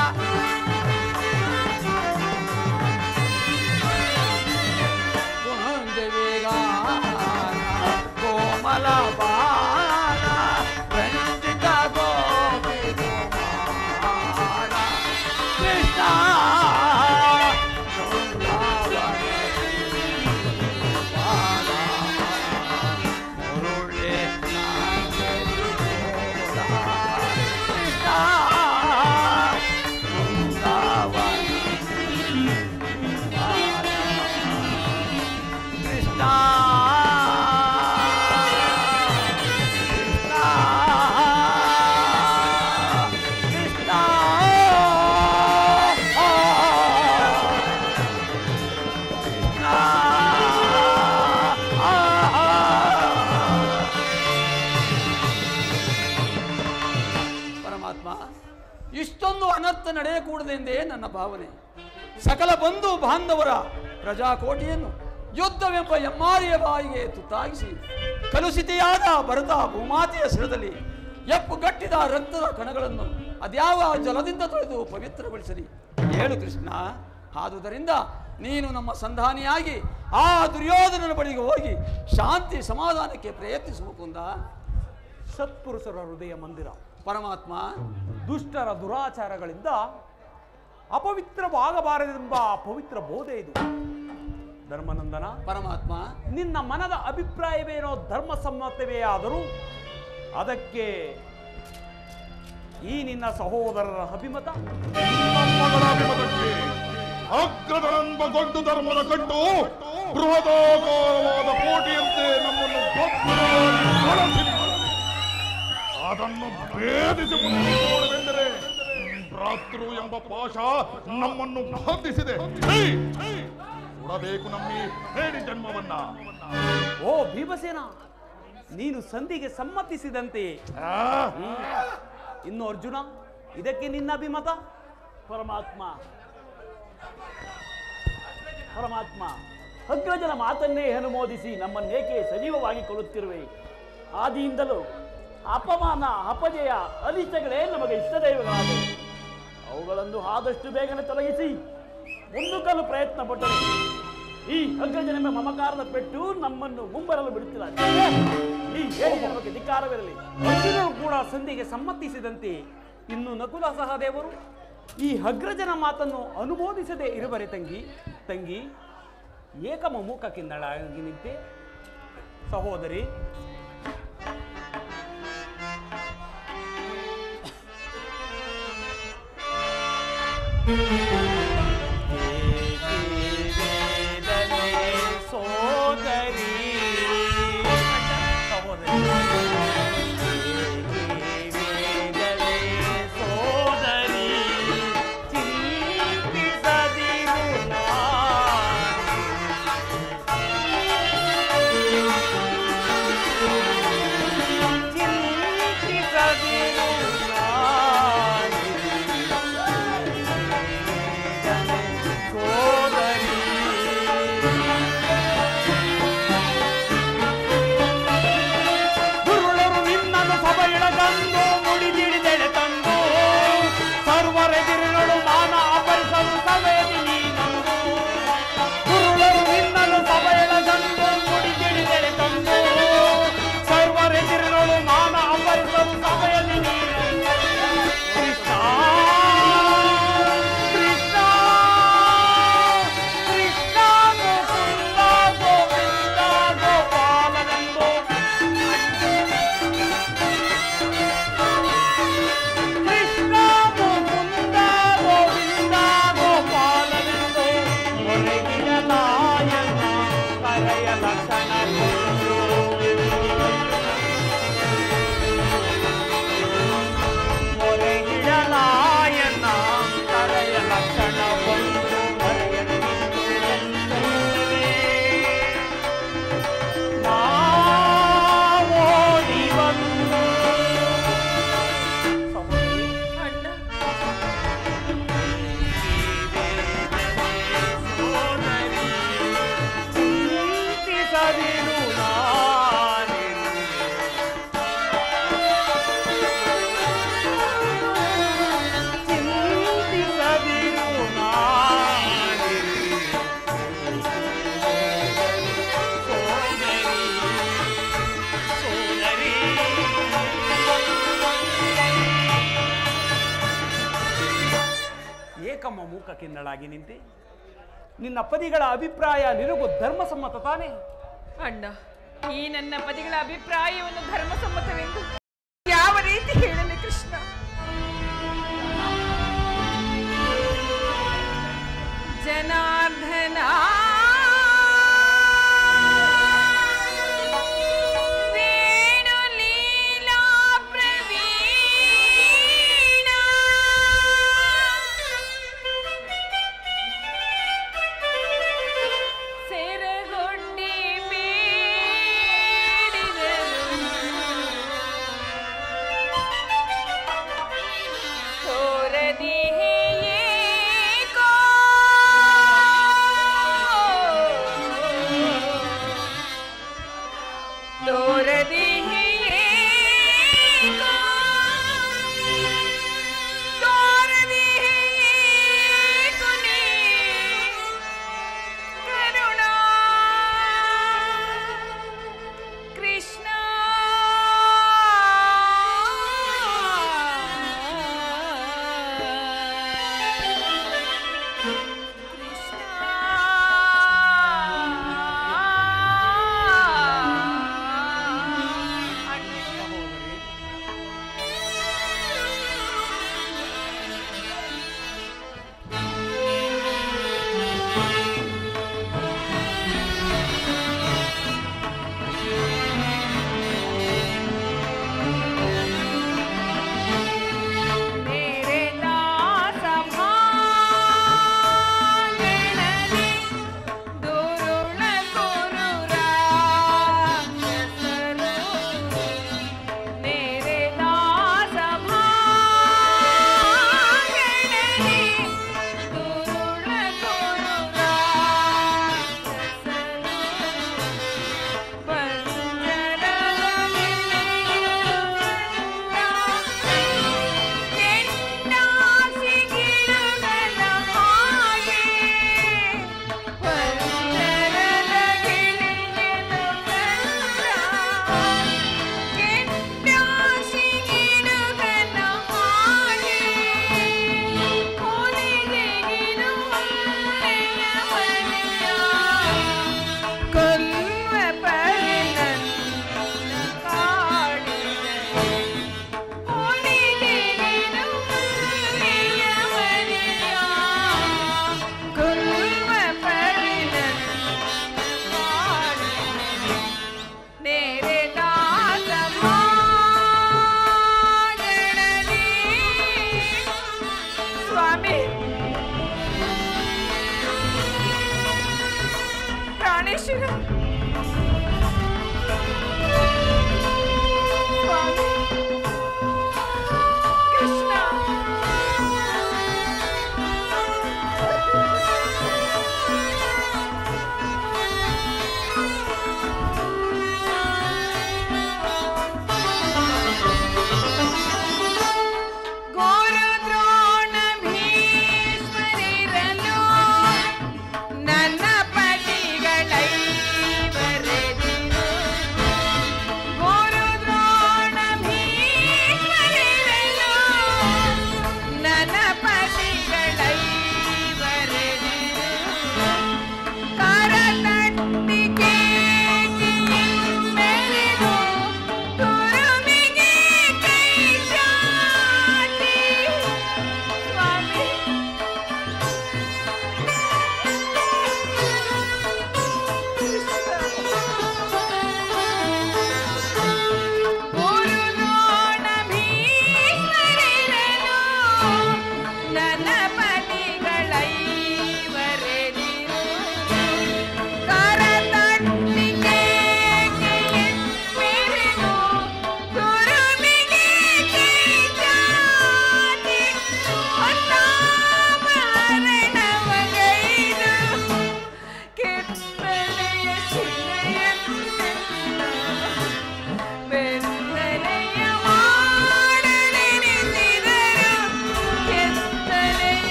ಕುಂದಿವೆಗಾರ ಕೋಮಲ ಬಾಲ ರಂಜಿತ ಗೋಪಿ ಕುಮಾರ ಕೃಷ್ಣ ಬಾಲ ಮುರುಳೆ ಕೃಷ್ಣ ಬೃಂದಾವನ ಕೃಷ್ಣ ಕೃಷ್ಣ ಕೃಷ್ಣ ಪರಮಾತ್ಮ ಇಷ್ಟೊಂದು ಅನರ್ಥ ನಡೆಯಕೂಡದೆಂದೇ ನನ್ನ ಭಾವನೆ ಸಕಲ ಬಂಧು ಬಾಂಧವರ ಪ್ರಜಾಕೋಟಿಯನ್ನು ಯುದ್ಧವೆಂಬ ಎಮ್ಮಾರಿಯ ಬಾಯಿಗೆ ತುತ್ತಾಗಿಸಿ ಕಲುಷಿತೆಯಾದ ಭರತ ಭೂಮಾತೆಯ ಸಿರದಲ್ಲಿ ಎಪ್ಪು ಗಟ್ಟಿದ ರಕ್ತದ ಕಣಗಳನ್ನು ಅದ್ಯಾವ ಜಲದಿಂದ ತೊಳೆದು ಪವಿತ್ರಗೊಳಿಸಲಿ ಹೇಳು ಕೃಷ್ಣ ಆದುದರಿಂದ ನೀನು ನಮ್ಮ ಸಂಧಾನಿಯಾಗಿ ಆ ದುರ್ಯೋಧನನ ಬಳಿಗೆ ಹೋಗಿ ಶಾಂತಿ ಸಮಾಧಾನಕ್ಕೆ ಪ್ರಯತ್ನಿಸು ಮುಕುಂದ ಸತ್ಪುರುಷರ ಹೃದಯ ಮಂದಿರ ಪರಮಾತ್ಮ ದುಷ್ಟರ ದುರಾಚಾರಗಳಿಂದ ಅಪವಿತ್ರವಾಗಬಾರದೆಂಬ ಪವಿತ್ರ ಬೋಧೆ ಇದು ಧರ್ಮನಂದನ ಪರಮಾತ್ಮ ನಿನ್ನ ಮನದ ಅಭಿಪ್ರಾಯವೇನೋ ಧರ್ಮ ಸಮ್ಮತವೇ ಆದರೂ ಅದಕ್ಕೆ ಈ ನಿನ್ನ ಸಹೋದರರ ಅಭಿಮತ ನಮ್ಮಗಳ ಅಭಿಮತಕ್ಕೆ ಅಗ್ರದನೆಂಬ ಗೊಡ್ಡು ಧರ್ಮದ ಕಟ್ಟು ಬೃಹದಾಕಾರವಾದ ಕೋಟೆಯಂತೆ ನಮ್ಮನ್ನು ಭದ್ರವಾಗಿ ಬಳಸಿ ಅದನ್ನು ಭೇದಿಸಿ ಮುಂದುವರೆದೆಂದರೆ ಭ್ರಾತೃ ಎಂಬ ಪಾಶ ನಮ್ಮನ್ನು ಬಾಧಿಸಿದೆ ಛೀ! ಸುಡಬೇಕು ನಮ್ಮಿ ಹೇಳಿ ಜನ್ಮವನ್ನ ಓ ಭೀಮಸೇನ ನೀನು ಸಂಧಿಗೆ ಸಮ್ಮತಿಸಿದಂತೆ ಆ, ಇನ್ನು ಅರ್ಜುನ ಇದಕ್ಕೆ ನಿನ್ನ ಅಭಿಮತ ಪರಮಾತ್ಮ ಪರಮಾತ್ಮ ಅಗ್ರಜನ ಮಾತನ್ನೇ ಅನುಮೋದಿಸಿ ನಮ್ಮನ್ನೇಕೆ ಸಜೀವವಾಗಿ ಕೊಲ್ಲುತ್ತಿರುವೆ ಆದಿಯಿಂದಲೂ ಅಪಮಾನ ಅಪಜಯ ಅನಿಷ್ಟಗಳೇ ನಮಗೆ ಇಷ್ಟದೈವಗಳಾದವು ಅವುಗಳನ್ನು ಆದಷ್ಟು ಬೇಗನೆ ತೊಲಗಿಸಿ ಮುಂದುಕಲು ಪ್ರಯತ್ನ ಪಟ್ಟರೆ ಈ ಅಗ್ರಜನೆಂಬ ಮಮಕಾರದ ಪೆಟ್ಟು ನಮ್ಮನ್ನು ಮುಂಬರಲು ಬಿಡುತ್ತಿಲ್ಲ ಈ ಹೇಳಿಕೆ ನಮಗೆ ಧಿಕ್ಕಾರವಿರಲಿ ಅರ್ಜುನರು ಕೂಡ ಸಂಧಿಗೆ ಸಮ್ಮತಿಸಿದಂತೆ ಇನ್ನು ನಕುಲ ಸಹದೇವರು ಈ ಅಗ್ರಜನ ಮಾತನ್ನು ಅನುಮೋದಿಸದೆ ಇರುವರೆ ತಂಗಿ ತಂಗಿ ಏಕಮ ಮೂಕ ಕಿಂದಳಾಗಿ ನಿಂತೆ ಸಹೋದರಿ ಸೋದರಿ ಸಹೋದರಿ ಸೋದರಿ ಚಿಂತಿಸದಿರು ಚಿಂತಿಸದಿರು ಗುರುಳರು ನಿನ್ನನ್ನು ಸಭೆಯೊಳಗಂದು ಮುಡಿದಿಡಿದೆಳೆ ತಂದು ಸರ್ವರೆದಿರುಗಳು ಮಾನ ಅಪರಿಸಲು ಸಭೆಯಲ್ಲಿ ನೀನಂದು ಗುರುಳರು ನಿನ್ನನ್ನು ಸಭೆಯೊಳಗಂದು ಮುಡಿದಿಡಿದೆಳೆ ತಂದು ಸರ್ವರೆದಿರುಗಳು ಮಾನ ಅಪರಿಸಲು ಸಭೆಯಲ್ಲಿ ನೀನಂದು ಕೃಷ್ಣ ಕೃಷ್ಣ ಕೃಷ್ಣ ಗೋವಿಂದ ಗೋವಿಂದ ಗೋಪಾಲನೆಂದು ಕೃಷ್ಣ ಮುಕುಂದ ಗೋವಿಂದ ಗೋಪಾಲನೆಂದು ಹೊರಗಿಡಲಾಯನ ಕರೆಯ ಲಕ್ಷಣ ಹೊರಗಿಡಲಾಯನ ಕರೆಯ ಲಕ್ಷಣ ಬಂದು ಹೊರಗಡೆ ನಾವೋಡಿ ಬಂದು ಅಣ್ಣ ಚಿಂತಿಸದಿರು ನಾನಿರುವೆ. ಚಿಂತಿಸದಿರು ನಾನಿರುವೆ. ಸೋದರಿ, ಸೋದರಿ. ಏಕಮ್ಮ ಮೂಕ ಕಿನ್ನಳಾಗಿ ನಿಂತೆ ನಿನ್ನ ಪದಿಗಳ ಅಭಿಪ್ರಾಯ ನಿನಗೂ ಧರ್ಮಸಮ್ಮತ ತಾನೇ ಅಣ್ಣ ಈ ನನ್ನ ಪದಿಗಳ ಅಭಿಪ್ರಾಯವನ್ನು ಧರ್ಮಸಮ್ಮತವೆಂದು ಯಾವ ರೀತಿ ಹೇಳಲಿ ಕೃಷ್ಣ ಜನಾರ್ದನ ವೇಣು ಲೀಲಾ ಪ್ರವೀಣ ಸೆರಗೊಂಡಿ ಬೇಡಿದರು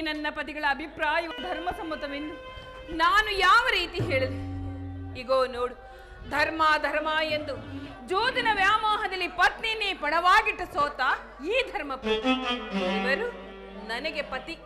ನನ್ನ ಪತಿಗಳ ಅಭಿಪ್ರಾಯವು ಧರ್ಮಸಮ್ಮತವೆಂದು ನಾನು ಯಾವ ರೀತಿ ಹೇಳಿದೆ ಇಗೋ ನೋಡು ಧರ್ಮ ಧರ್ಮ ಎಂದು ಜೋದಿನ ವ್ಯಾಮೋಹದಲ್ಲಿ ಪತ್ನಿನೇ ಪಣವಾಗಿಟ್ಟ ಸೋತ ಈ ಧರ್ಮ ಇವರು ನನಗೆ ಪತಿ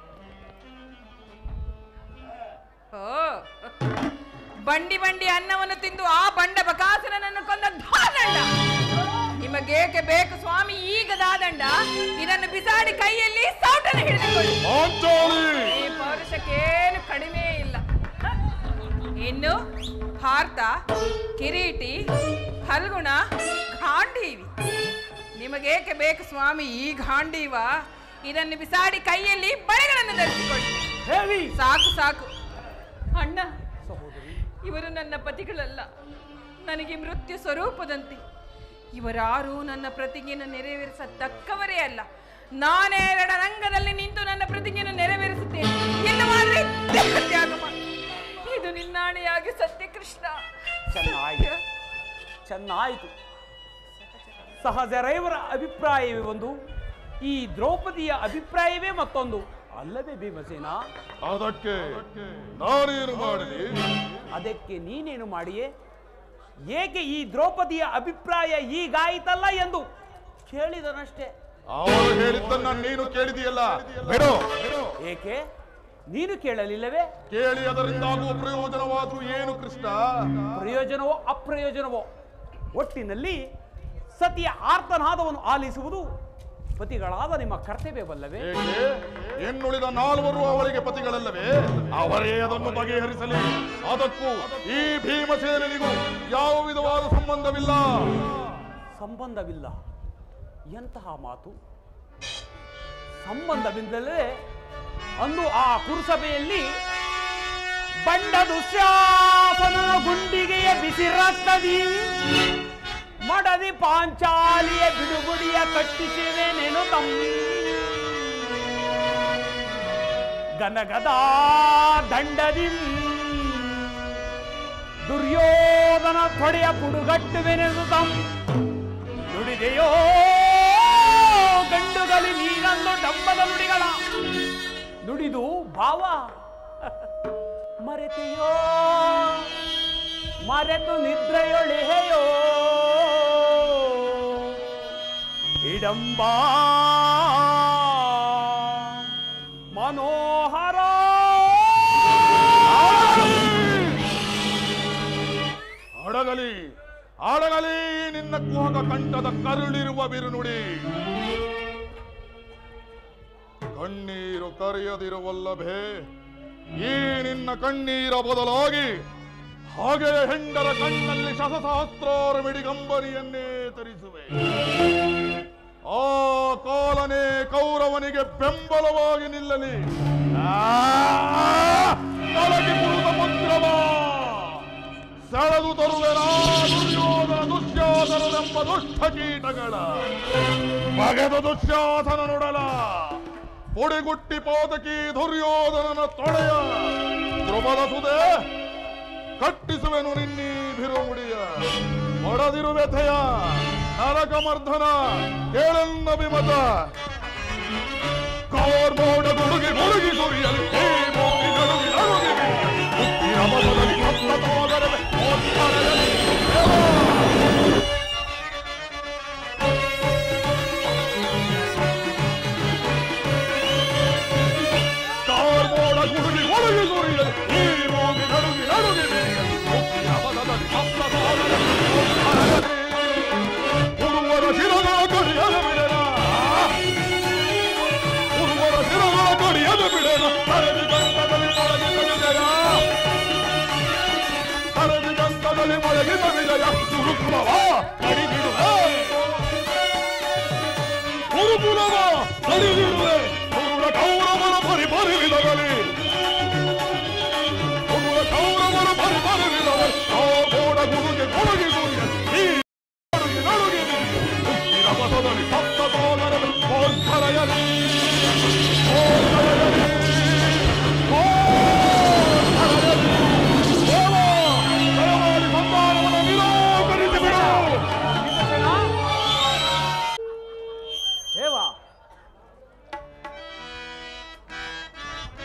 ಓ ಬಂಡಿ ಬಂಡಿ ಅನ್ನವನ್ನು ತಿಂದು ಆ ಬಂಡ ಬಕಾಸುರನನ್ನು ಕೊಂದ ಧಾದಂಡ ನಿಮಗೇಕೆ ಬೇಕು ಸ್ವಾಮಿ ಈಗ ದಾದಂಡ ಇದನ್ನು ಬಿಸಾಡಿ ಕೈಯಲ್ಲಿ ಸೌಟನ ಹಿಡಿದುಕೊಳ್ಳಿ ಪಾಂಚಾಲಿ ಈ ಪೌರುಷಕ್ಕೇನು ಕಡಿಮೆ ಇಲ್ಲ ಹ? ಇನ್ನು ಭಾರತ ಕಿರೀಟಿ ಫಲ್ಗುಣ ಗಾಂಡೀವಿ ನಿಮಗೇಕೆ ಬೇಕು ಸ್ವಾಮಿ ಈ ಗಾಂಡೀವ ಇದನ್ನು ಬಿಸಾಡಿ ಕೈಯಲ್ಲಿ ಬಳೆಗಳನ್ನು ಧರಿಸಿಕೊಳ್ಳಿ ಹೇಳಿ ಸಾಕು ಸಾಕು ಅಣ್ಣ ಇವರು ನನ್ನ ಪತಿಗಳಲ್ಲ ನನಗೆ ಮೃತ್ಯು ಸ್ವರೂಪದಂತೆ ಇವರಾರೂ ನನ್ನ ಪ್ರತಿಜ್ಞೆಯನ್ನು ನೆರವೇರಿಸತಕ್ಕವರೇ ಅಲ್ಲ ನಾನೇ ಎರಡ ರಂಗದಲ್ಲಿ ನಿಂತು ನನ್ನ ಪ್ರತಿಜ್ಞೆಯನ್ನು ನೆರವೇರಿಸುತ್ತೇನೆ ಇಲ್ಲವಾದ್ರೆ ದೇಹ ತ್ಯಾಗ ಮಾಡು. ಇದು ನಿನ್ನಾಣೆಯಾಗಿ ಸತ್ಯ ಕೃಷ್ಣ ಚೆನ್ನಾಯಿತು ಚೆನ್ನಾಯಿತು ಸಹಜರೈವರ ಅಭಿಪ್ರಾಯವೇ ಒಂದು ಈ ದ್ರೌಪದಿಯ ಅಭಿಪ್ರಾಯವೇ ಮತ್ತೊಂದು ಅಲ್ಲವೇ ಭೀಮಸೇನ ಅದಕ್ಕೆ ನಾನೇನು ಮಾಡಲಿ ಅದಕ್ಕೆ ನೀನೇನು ಮಾಡಿಯೇ ಏಕೆ ಈ ದ್ರೌಪದಿಯ ಅಭಿಪ್ರಾಯ ಹೀಗಾಯಿತಲ್ಲ ಎಂದು ಕೇಳಿದನಷ್ಟೇ ಅವರು ಹೇಳಿದ್ದನ್ನ ನೀನು ಕೇಳಿದೆಯಲ್ಲ ಬಿಡು ಏಕೆ ನೀನು ಕೇಳಲಿಲ್ಲವೇ ಕೇಳಿ ಅದರಿಂದಾಗುವ ಪ್ರಯೋಜನವಾದ್ರೂ ಏನು ಕೃಷ್ಣ ಪ್ರಯೋಜನವೋ ಅಪ್ರಯೋಜನವೋ ಒಟ್ಟಿನಲ್ಲಿ ಸತಿಯ ಆರ್ತನಾದವನ್ನು ಆಲಿಸುವುದು ಪತಿಗಳಾದ ನಿಮ್ಮ ಕರ್ತವ್ಯವಲ್ಲವೇ ಏಕೆ ಇನ್ನುಳಿದ ನಾಲ್ವರು ಅವಳಿಗೆ ಪತಿಗಳಲ್ಲವೇ ಅವರೇ ಅದನ್ನು ಬಗೆಹರಿಸಲಿ ಅದಕ್ಕೂ ಈ ಭೀಮಸೇನಿಗೂ ಯಾವ ವಿಧವಾದ ಸಂಬಂಧವಿಲ್ಲ ಸಂಬಂಧವಿಲ್ಲ ಎಂತಹ ಮಾತು ಸಂಬಂಧವಿಲ್ಲದೆ ಅಂದು ಆ ಕುರುಸಭೆಯಲ್ಲಿ ಬಂಡ ದುಶ್ಯಾಸನ ಗುಂಡಿಗೆಯ ಬಿಸಿ ರಕ್ತದಿ ಮಡದಿ ಪಾಂಚಾಲಿಯ ಬಿಡುಗುಡಿಯ ಕಟ್ಟಿಸಿವೆ ನೆನು ಗನಗದ ದಂಡದಿ ದುರ್ಯೋಧನ ತೊಡೆಯ ಪುಡುಗಟ್ಟುವೆನೆದು ತಂ ನುಡಿದೆಯೋ ಗಂಡುಗಲಿ ನೀನಂದು ಡಂಬದ ನುಡಿಗಳ ನುಡಿದು ಭಾವ ಮರೆತೆಯೋ ಮರೆತು ನಿದ್ರೆಯೊಳೆಯೋ ಇಡಂಬ ಮನೋಹರ ಅಡಗಲಿ ಅಡಗಲಿ ನಿನ್ನ ಕುಹಕ ಕಂಠದ ಕರುಳಿರುವ ಬಿರುನುಡಿ ಕಣ್ಣೀರು ಕರೆಯದಿರುವಲ್ಲಭೇ ಈ ನಿನ್ನ ಕಣ್ಣೀರ ಬದಲಾಗಿ ಹಾಗೆಯೇ ಹೆಂಡರ ಕಣ್ಣಲ್ಲಿ ಶತಸಹಸ್ರಾರು ಮಿಡಿಗಂಬನಿಯನ್ನೇ ತರಿಸುವೆ ಆ ಕಾಲನೇ ಕೌರವನಿಗೆ ಬೆಂಬಲವಾಗಿ ನಿಲ್ಲಲಿ ಆ, ತೊಲಗಿ ಪುರುಷ ಮಂತ್ರವ ಸೆಳೆದು ತರುವೆನಾ ದುರ್ಯೋಧನ ದುಶ್ಯಾಸನನೆಂಬ ದುಷ್ಟ ಕೀಟಗಳ ಬಗೆದ ದುಶ್ಯಾಸನ ನುಡಲ ಪುಡಿಗುಟ್ಟಿ ಪಾತಕಿ ದುರ್ಯೋಧನನ ತೊಡೆಯ ಧ್ರುವದ ಸುದೆ ಕಟ್ಟಿಸುವೆನು ನಿನ್ನೀ ಬಿರುಮುಡಿಯ ಒಡದಿರು ವ್ಯಥೆಯ ನರಕಮರ್ಧನ ಕೇಳನ್ನ ವಿಮತ ಕಾರ್ಮೋಡ ಗುಡುಗಿ ಗುಡುಗಿ ಸುರಿಯಲು ಹೇ ಮೋಗಿ ನಡುಗಿ ನಡುಗಿ ಮುತ್ತಿನ ಮನದಲ್ಲಿ ಭಕ್ತ ತೋಗರವೆ ಓದ್ತಾರದಲ್ಲಿ ಕಾರ್ಮೋಡ ಗುಡುಗಿ ಗುಡುಗಿ ಸುರಿಯಲು ಹೇ ಮೋಗಿ ನಡುಗಿ ನಡುಗಿ ಮುತ್ತಿನ ಮನದಲ್ಲಿ ಭಕ್ತ ತೋಗರವೆ ಓದ್ತಾರದಲ್ಲಿ ಉರುವರ ಶಿರಗಳ ಕಡಿಯದ ಬಿಡಲ ಉರುವರ ಶಿರಗಳ ಕಡಿಯದ ಬಿಡಲ ತರದಿ ಗಂಟದಲ್ಲಿ ಮೊಳಗಿದ ವಿಜಯ ತರದಿ ಗಂಟದಲ್ಲಿ ಮೊಳಗಿದ ವಿಜಯ ಗುರುಕುಲವ ಕಡಿದಿಡುವೆ ಗುರುಕುಲವ ಕಡಿದಿಡುವೆ ಗುರುರ ಕೌರವರ ಪರಿಪರಿವಿದಗಲಿ ಗುರುರ ಕೌರವರ ಪರಿಪರಿವಿದಗಲಿ ಆ ಗೋಡ ಗುರುಗೆ ಗುರುಗಿ ಗುರುಗೆ ಈ ನಡುಗಿ ನಡುಗಿ ಹುಟ್ಟಿನ ಪಥದಲ್ಲಿ ಸಪ್ತ ಸೋದರರು ಓರ್ಧರಯಲಿ ಓರ್ಧರಯಲಿ ಓರ್ಧರಯಲಿ ದೇವ ದಯಮಾಡಿ ಸಂಧಾನವನ್ನು ನಿರಾಕರಿಸಿ ಬಿಡು ದೇವ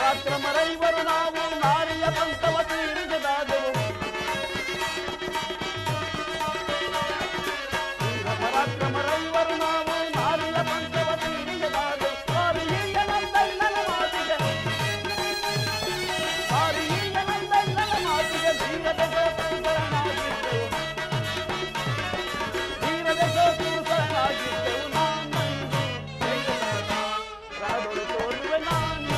ಪರಾಕ್ರಮರೈವರು ನಾವು ನಾರಿಯ ಪಂಥವ ತೀರಿಸದಾದೆವು ವೀರ ಪರಾಕ್ರಮರೈವರು ನಾವು ನಾರಿಯ ಪಂಥವ ತೀರಿಸದಾದೆವು ನಾರಿಯ ನಂದಣ್ಣನ ಮಾತಿಗೆ ನಾರಿಯ ನಂದಣ್ಣನ ಮಾತಿಗೆ ವೀರದ ಶರಣಾಗಿದ್ದೆವು ವೀರದ ಶರಣಾಗಿದ್ದೆವು ನಾನು ರಾಡೊಳು ತೋರುವೆ ನಾನು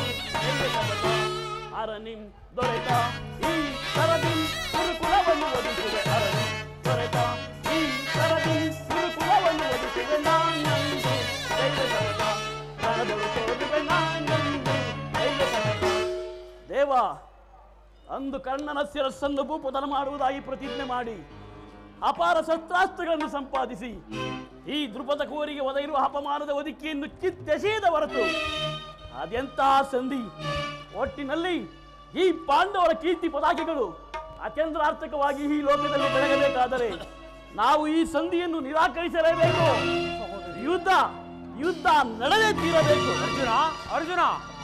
ಅರನಿಂ ದೊರೆತ ಈ ಸರದಿ ಗುರುಕುಲವನ್ನು ಒದಿಸಿದೆ ಅರನಿ ದೊರೆತ ಈ ಸರದಿ ಗುರುಕುಲವನ್ನು ಒದಿಸಿದೆ ನಾನಂದು ದೈವ ಸರತ ರಾಡೊಳು ತೋರುವೆ ನಾನಂದು ದೈವ ಸರತ ದೇವ ಅಂದು ಕರ್ಣನ ಶಿರಸ್ಸನ್ನು ಭೂಪತನ ಮಾಡುವುದಾಗಿ ಪ್ರತಿಜ್ಞೆ ಮಾಡಿ ಅಪಾರ ಶಸ್ತ್ರಾಸ್ತ್ರಗಳನ್ನು ಸಂಪಾದಿಸಿ ಈ ದೃಪದ ಕೋರಿಗೆ ಒದಗಿರುವ ಅಪಮಾನದ ಒದಿಕೆಯನ್ನು ಕಿತ್ತೆಸೆಯದ ಹೊರತು ಅದೆಂತಹ ಸಂಧಿ ಒಟ್ಟಿನಲ್ಲಿ ಈ ಪಾಂಡವರ ಕೀರ್ತಿ ಪತಾಕೆಗಳು ಅತ್ಯಂತಾರ್ಥಕವಾಗಿ ಈ ಲೋಕದಲ್ಲಿ ಬೆಳಗಬೇಕಾದರೆ ನಾವು ಈ ಸಂಧಿಯನ್ನು ನಿರಾಕರಿಸಲೇಬೇಕು ಯುದ್ಧ ಯುದ್ಧ ನಡೆದೇ ತೀರಬೇಕು ಅರ್ಜುನ ಅರ್ಜುನ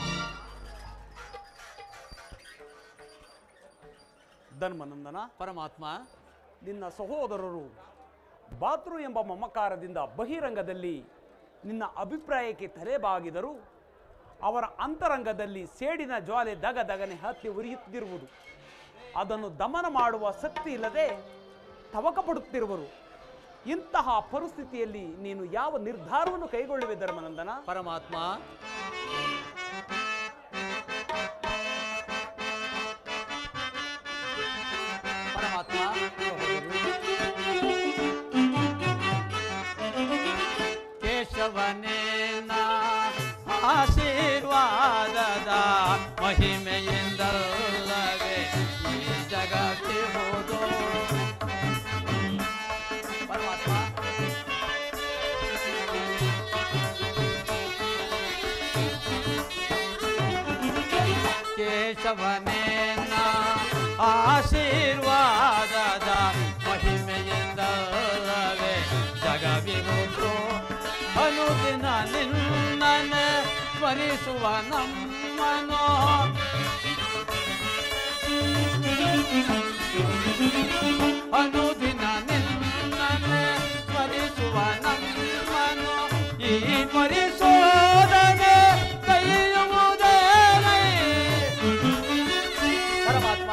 ಧರ್ಮನಂದನ ಪರಮಾತ್ಮ ನಿನ್ನ ಸಹೋದರರು ಬಾತೃ ಎಂಬ ಮಮಕಾರದಿಂದ ಬಹಿರಂಗದಲ್ಲಿ ನಿನ್ನ ಅಭಿಪ್ರಾಯಕ್ಕೆ ತಲೆಬಾಗಿದರು ಅವರ ಅಂತರಂಗದಲ್ಲಿ ಸೇಡಿನ ಜ್ವಾಲೆ ದಗ ದಗನೆ ಹತ್ತಿ ಉರಿಯುತ್ತಿರುವುದು ಅದನ್ನು ದಮನ ಮಾಡುವ ಶಕ್ತಿ ಇಲ್ಲದೆ ತವಕ ಪಡುತ್ತಿರುವರು ಇಂತಹ ಪರಿಸ್ಥಿತಿಯಲ್ಲಿ ನೀನು ಯಾವ ನಿರ್ಧಾರವನ್ನು ಕೈಗೊಳ್ಳುವೆ ಧರ್ಮನಂದನ ಪರಮಾತ್ಮ ಪರಮಾತ್ಮ ಕೇಶವನೇನ ಆಶೀರ್ವಾದದ ಮಹಿಮೆಯಿಂದಲ್ಲವೇ ಈ ಜಗತ್ತಿರುವುದು ಪರಮಾತ್ಮ ಕೇಶವನೇನ ಆಶೀರ್ವಾದದ ಮಹಿಮೆಯಿಂದಲವೇ ಜಗವಿರುವುದು ಅನುದಿನ ನಿನ್ನನೆ ಸ್ಮರಿಸುವ ನಮ್ಮನೋ ಅನುದಿನ ನಿನ್ನನೆ ಸ್ಮರಿಸುವ ನಮ್ಮನೋ ಈ ಪರಿಶೋಧನೆ ಕೈಯುವುದೇ ಪರಮಾತ್ಮ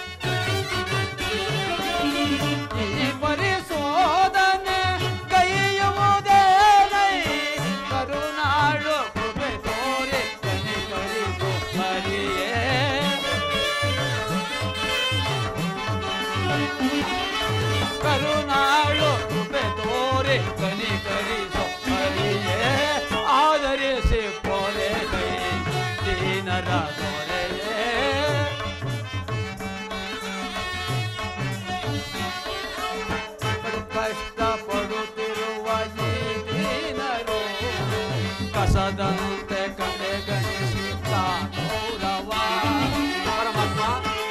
ಈ ಪರಿಶೋಧನೆ ಕೈಯುವುದೇ ಕರುಣಾಳು ಕೃಪೆ ತೋರಿ ಕನಿಕರಿಸು ಹರಿಯೇ ಕರುಣಾಳು ಕೃಪೆ ತೋರಿ ಕನಿಕರಿಸು ಹರಿಯೇ ಆದರಿಸಿ ಪೋರೆ ಕೈ ದೀನರ ದೊರೆಯೇ ಕಷ್ಟಪಡುತ್ತಿರುವ ಈ ದೀನರು ಕಸದಂತೆ ಕಡೆಗಣಿಸಿ ಗೌರವ ಪರಮಾತ್ಮ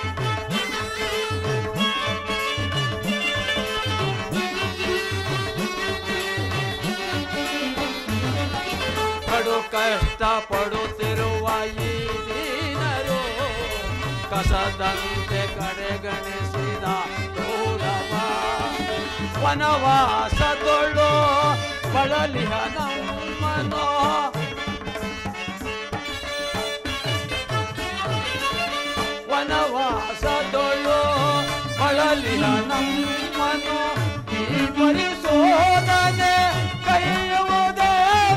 ಕಡು ಕಷ್ಟ ಪಡುತ್ತಿರುವ ಈ ದೀನರು ಕಸದಂತೆ ಕಡೆಗಣಿಸಿದ ಗೌರವ ವನವಾಸದೊಳು ಬಳಲಿಹ ನಮ್ಮನೋ ವನವಾಸದೊಳು ಬಳಲಿಹ ನಮ್ಮನೋ ಈ ಪರಿಶೋಧನೆ ಕೈಯುವುದೇ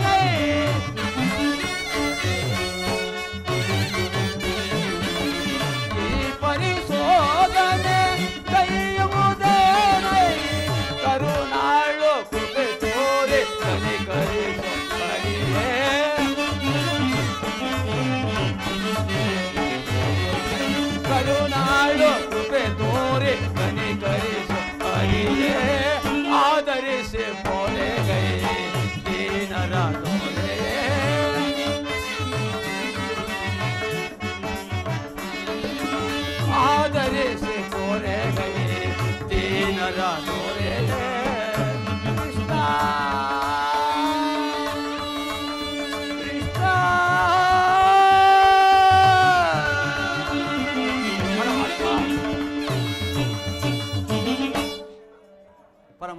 ಈ ಪರಿಶೋಧನೆ ಕೈಯುವುದೇ ಕರುಣಾಳು ಕೃಪೆ ತೋರೆ ಕನಿಕರಿಸು ಹರಿಯೇ ಕರುಣಾಳು ಕೃಪೆ ತೋರೆ ಕನಿಕರಿಸು ಹರಿಯೇ ಆದರಿಸಿ ಪೋಲೆ ಗೈ ದೀನರ ದೊರೆ ಆದರಿಸಿ ಕೋರೆ ಗೈ ದೀನರ ದೊರೆ ಕೃಷ್ಣ ಕೃಷ್ಣ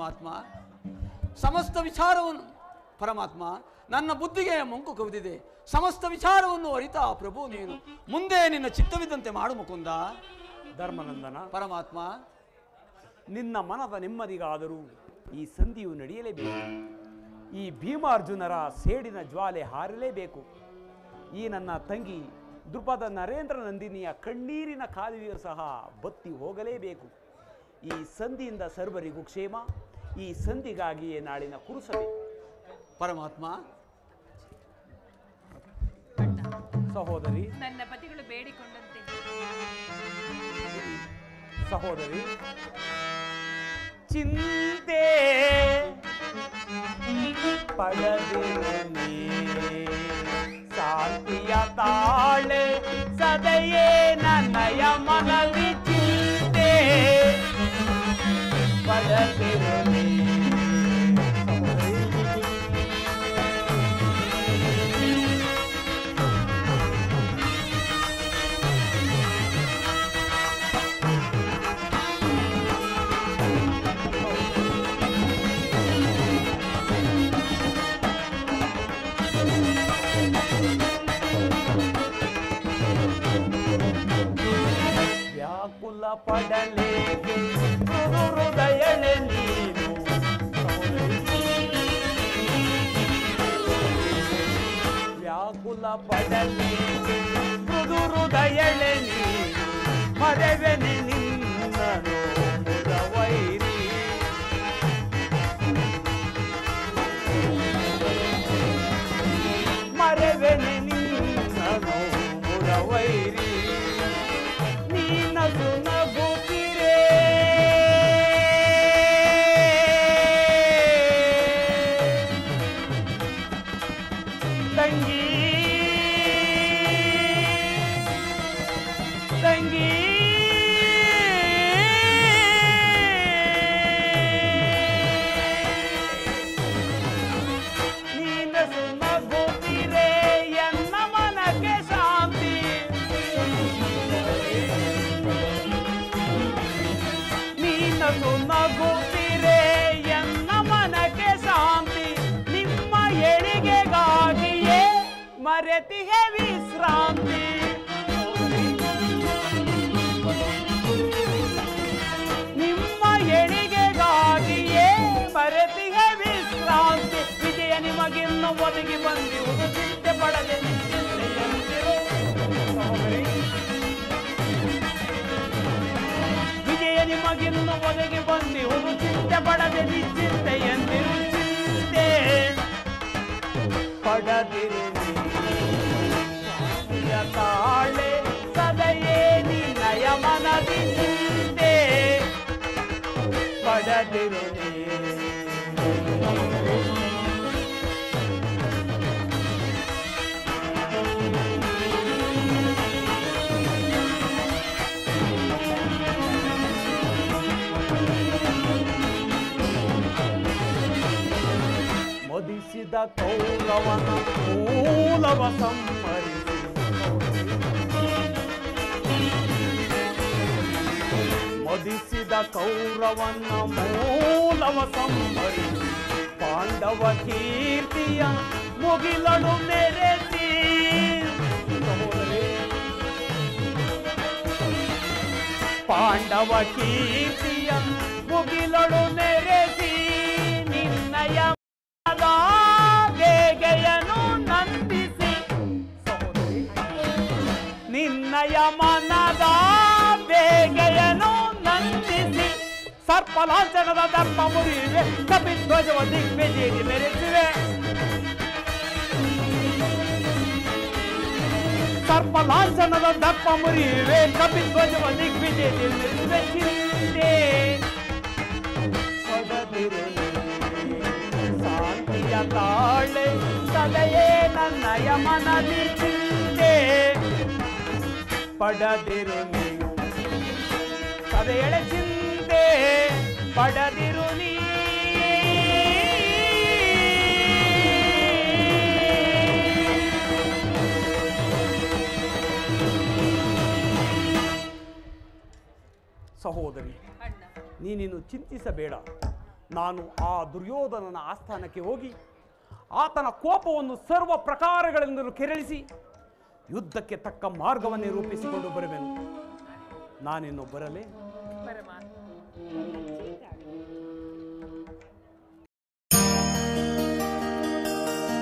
ಪರಮಾತ್ಮ ಸಮಸ್ತ ವಿಚಾರವನ್ನು ಪರಮಾತ್ಮ ನನ್ನ ಬುದ್ಧಿಗೆ ಮಂಕು ಕವಿದಿದೆ ಸಮಸ್ತ ವಿಚಾರವನ್ನು ಅರಿತ ಪ್ರಭು ನೀನು ಮುಂದೆ ನಿನ್ನ ಚಿತ್ತವಿದ್ದಂತೆ ಮಾಡು ಮುಕುಂದ ಧರ್ಮನಂದನ ಪರಮಾತ್ಮ ನಿನ್ನ ಮನದ ನೆಮ್ಮದಿಗಾದರೂ ಈ ಸಂಧಿಯು ನಡೆಯಲೇಬೇಕು ಈ ಭೀಮಾರ್ಜುನರ ಸೇಡಿನ ಜ್ವಾಲೆ ಹಾರಲೇಬೇಕು ಈ ನನ್ನ ತಂಗಿ ದೃಪದ ನರೇಂದ್ರ ನಂದಿನಿಯ ಕಣ್ಣೀರಿನ ಕಾಲುವೆಯು ಸಹ ಬತ್ತಿ ಹೋಗಲೇಬೇಕು ಈ ಸಂಧಿಯಿಂದ ಸರ್ವರಿಗೂ ಕ್ಷೇಮ ಈ ಸಂಧಿಗಾಗಿಯೇ ನಾಳಿನ ಕುರುಸಭೆ ಪರಮಾತ್ಮ ಅಣ್ಣ ಸಹೋದರಿ ನನ್ನ ಪತಿಗಳು ಬೇಡಿಕೊಂಡಂತೆ ಸಹೋದರಿ ಚಿಂತೆ ಪಡದಿರಲಿ ಶಾಂತಿಯ ತಾಳೆ ಸದಯೇ ನನ್ನಯ ಮನವಿ ಚಿಂತೆ ಪಡದಿರಲಿ ವ್ಯಾಕುಲ ಪಡಲೇಗೆ ಮೃದು ಹೃದಯಳೆ ನೀನು ವ್ಯಾಕುಲ ಪಡಲೇಗೆ ಮೃದು ಹೃದಯಳೆ ನೀನು ಮರೆವೆನೆ ನಿನ್ನನು ಮುದವೈರಿ ಮರೆವೆನೆ ನಿನ್ನನು ಮುರವೈರಿ ನೀನದು ನಗುತ್ತಿರೇ ತಂಗಿ ತಂಗಿ ನೀನದು ನಗುತ್ತಿರೇ ಎನ್ನ ಮನಕ್ಕೆ ಶಾಂತಿ ನೀನದು ನಗುತ್ತಿರೆ ಎನ್ನ ಮನಕ್ಕೆ ಶಾಂತಿ ನಿಮ್ಮ ಎಳಿಗೆಗಾಗಿಯೇ ಮರೆತಿಗೆ ವಿಶ್ರಾಂತಿ ನಿಮ್ಮ ಎಳಿಗೆಗಾಗಿಯೇ ಮರೆತಿಗೆ ವಿಶ್ರಾಂತಿ ವಿಜಯ ನಿಮಗಿನ್ನು ಒದಗಿ ಬಂದಿರುವುದು ಚಿಂತೆ ಪಡದೆ ನಿಶ್ಚಿಂತೆಯಂತಿರು. ಸಹೋದರಿ, ವಿಜಯ ನಿಮಗಿನ್ನು ಒದಗಿ ಬಂದಿರುವುದು ಚಿಂತೆ ಪಡದೆ ನಿಶ್ಚಿಂತೆ ಎಂದಿರು ಚಿಂತೆ ಪಡದಿರಿ ಶಾಂತಿಯ ತಾಳೆ ಸದಯೇ ನಿನ್ನಯ ಮನದಿ ಚಿಂತೆ ಪಡದಿರು ಮದಿಸಿದ ಕೌರವನ ಮೂಲವ ಸಂಹರಿಸಿ ಮದಿಸಿದ ಕೌರವನ ಮೂಲವ ಸಂಹರಿಸಿ ಪಾಂಡವ ಕೀರ್ತಿಯ ಮುಗಿಲಡು ಮೆರೆಸಿ ಸಹೋದರಿ ಪಾಂಡವ ಕೀರ್ತಿಯ ಮುಗಿಲೊಳು ನೆರೆಸಿ ನಿನ್ನಯ ಮನದ ಬೇಗೆಯನು ನಂದಿಸಿ ಸಹೋದರಿ, ನಿನ್ನಯ ಮನದ ಬೇಗೆಯನು ನಂದಿಸಿ ಸರ್ಪಲಾಂಛನದ ದರ್ಪ ಮುರಿಯುವೆ ಕಪಿಧ್ವಜವ ದಿಗ್ವಿಜಯದಿ ಮೆರೆಸಿವೆ ಸರ್ಪಲಾಂಛನದ ದರ್ಪ ಮುರಿಯುವೆ ಕಪಿಧ್ವಜವ ದಿಗ್ವಿಜಯದಿ ಮೆರೆಸಿವೆ ಚಿಂತೆ ಪಡದಿರಲಿ ಶಾಂತಿಯ ತಾಳೆ ಸದಯೇ ನನ್ನಯ ಮನದಿ ಚಿಂತೆ ಪಡದಿರು ನೀವು ಸದೆಯಳೆ ಚಿಂತೆ ಪಡದಿರು ನೀ ಸಹೋದರಿ ಅಣ್ಣ ನೀನಿನ್ನು ಚಿಂತಿಸಬೇಡ ನಾನು ಆ ದುರ್ಯೋಧನನ ಆಸ್ಥಾನಕ್ಕೆ ಹೋಗಿ ಆತನ ಕೋಪವನ್ನು ಸರ್ವ ಪ್ರಕಾರಗಳಿಂದಲೂ ಕೆರಳಿಸಿ ಯುದ್ಧಕ್ಕೆ ತಕ್ಕ ಮಾರ್ಗವನ್ನೇ ರೂಪಿಸಿಕೊಂಡು ಬರುವೆನು ನಾನಿನ್ನು ಬರಲೇ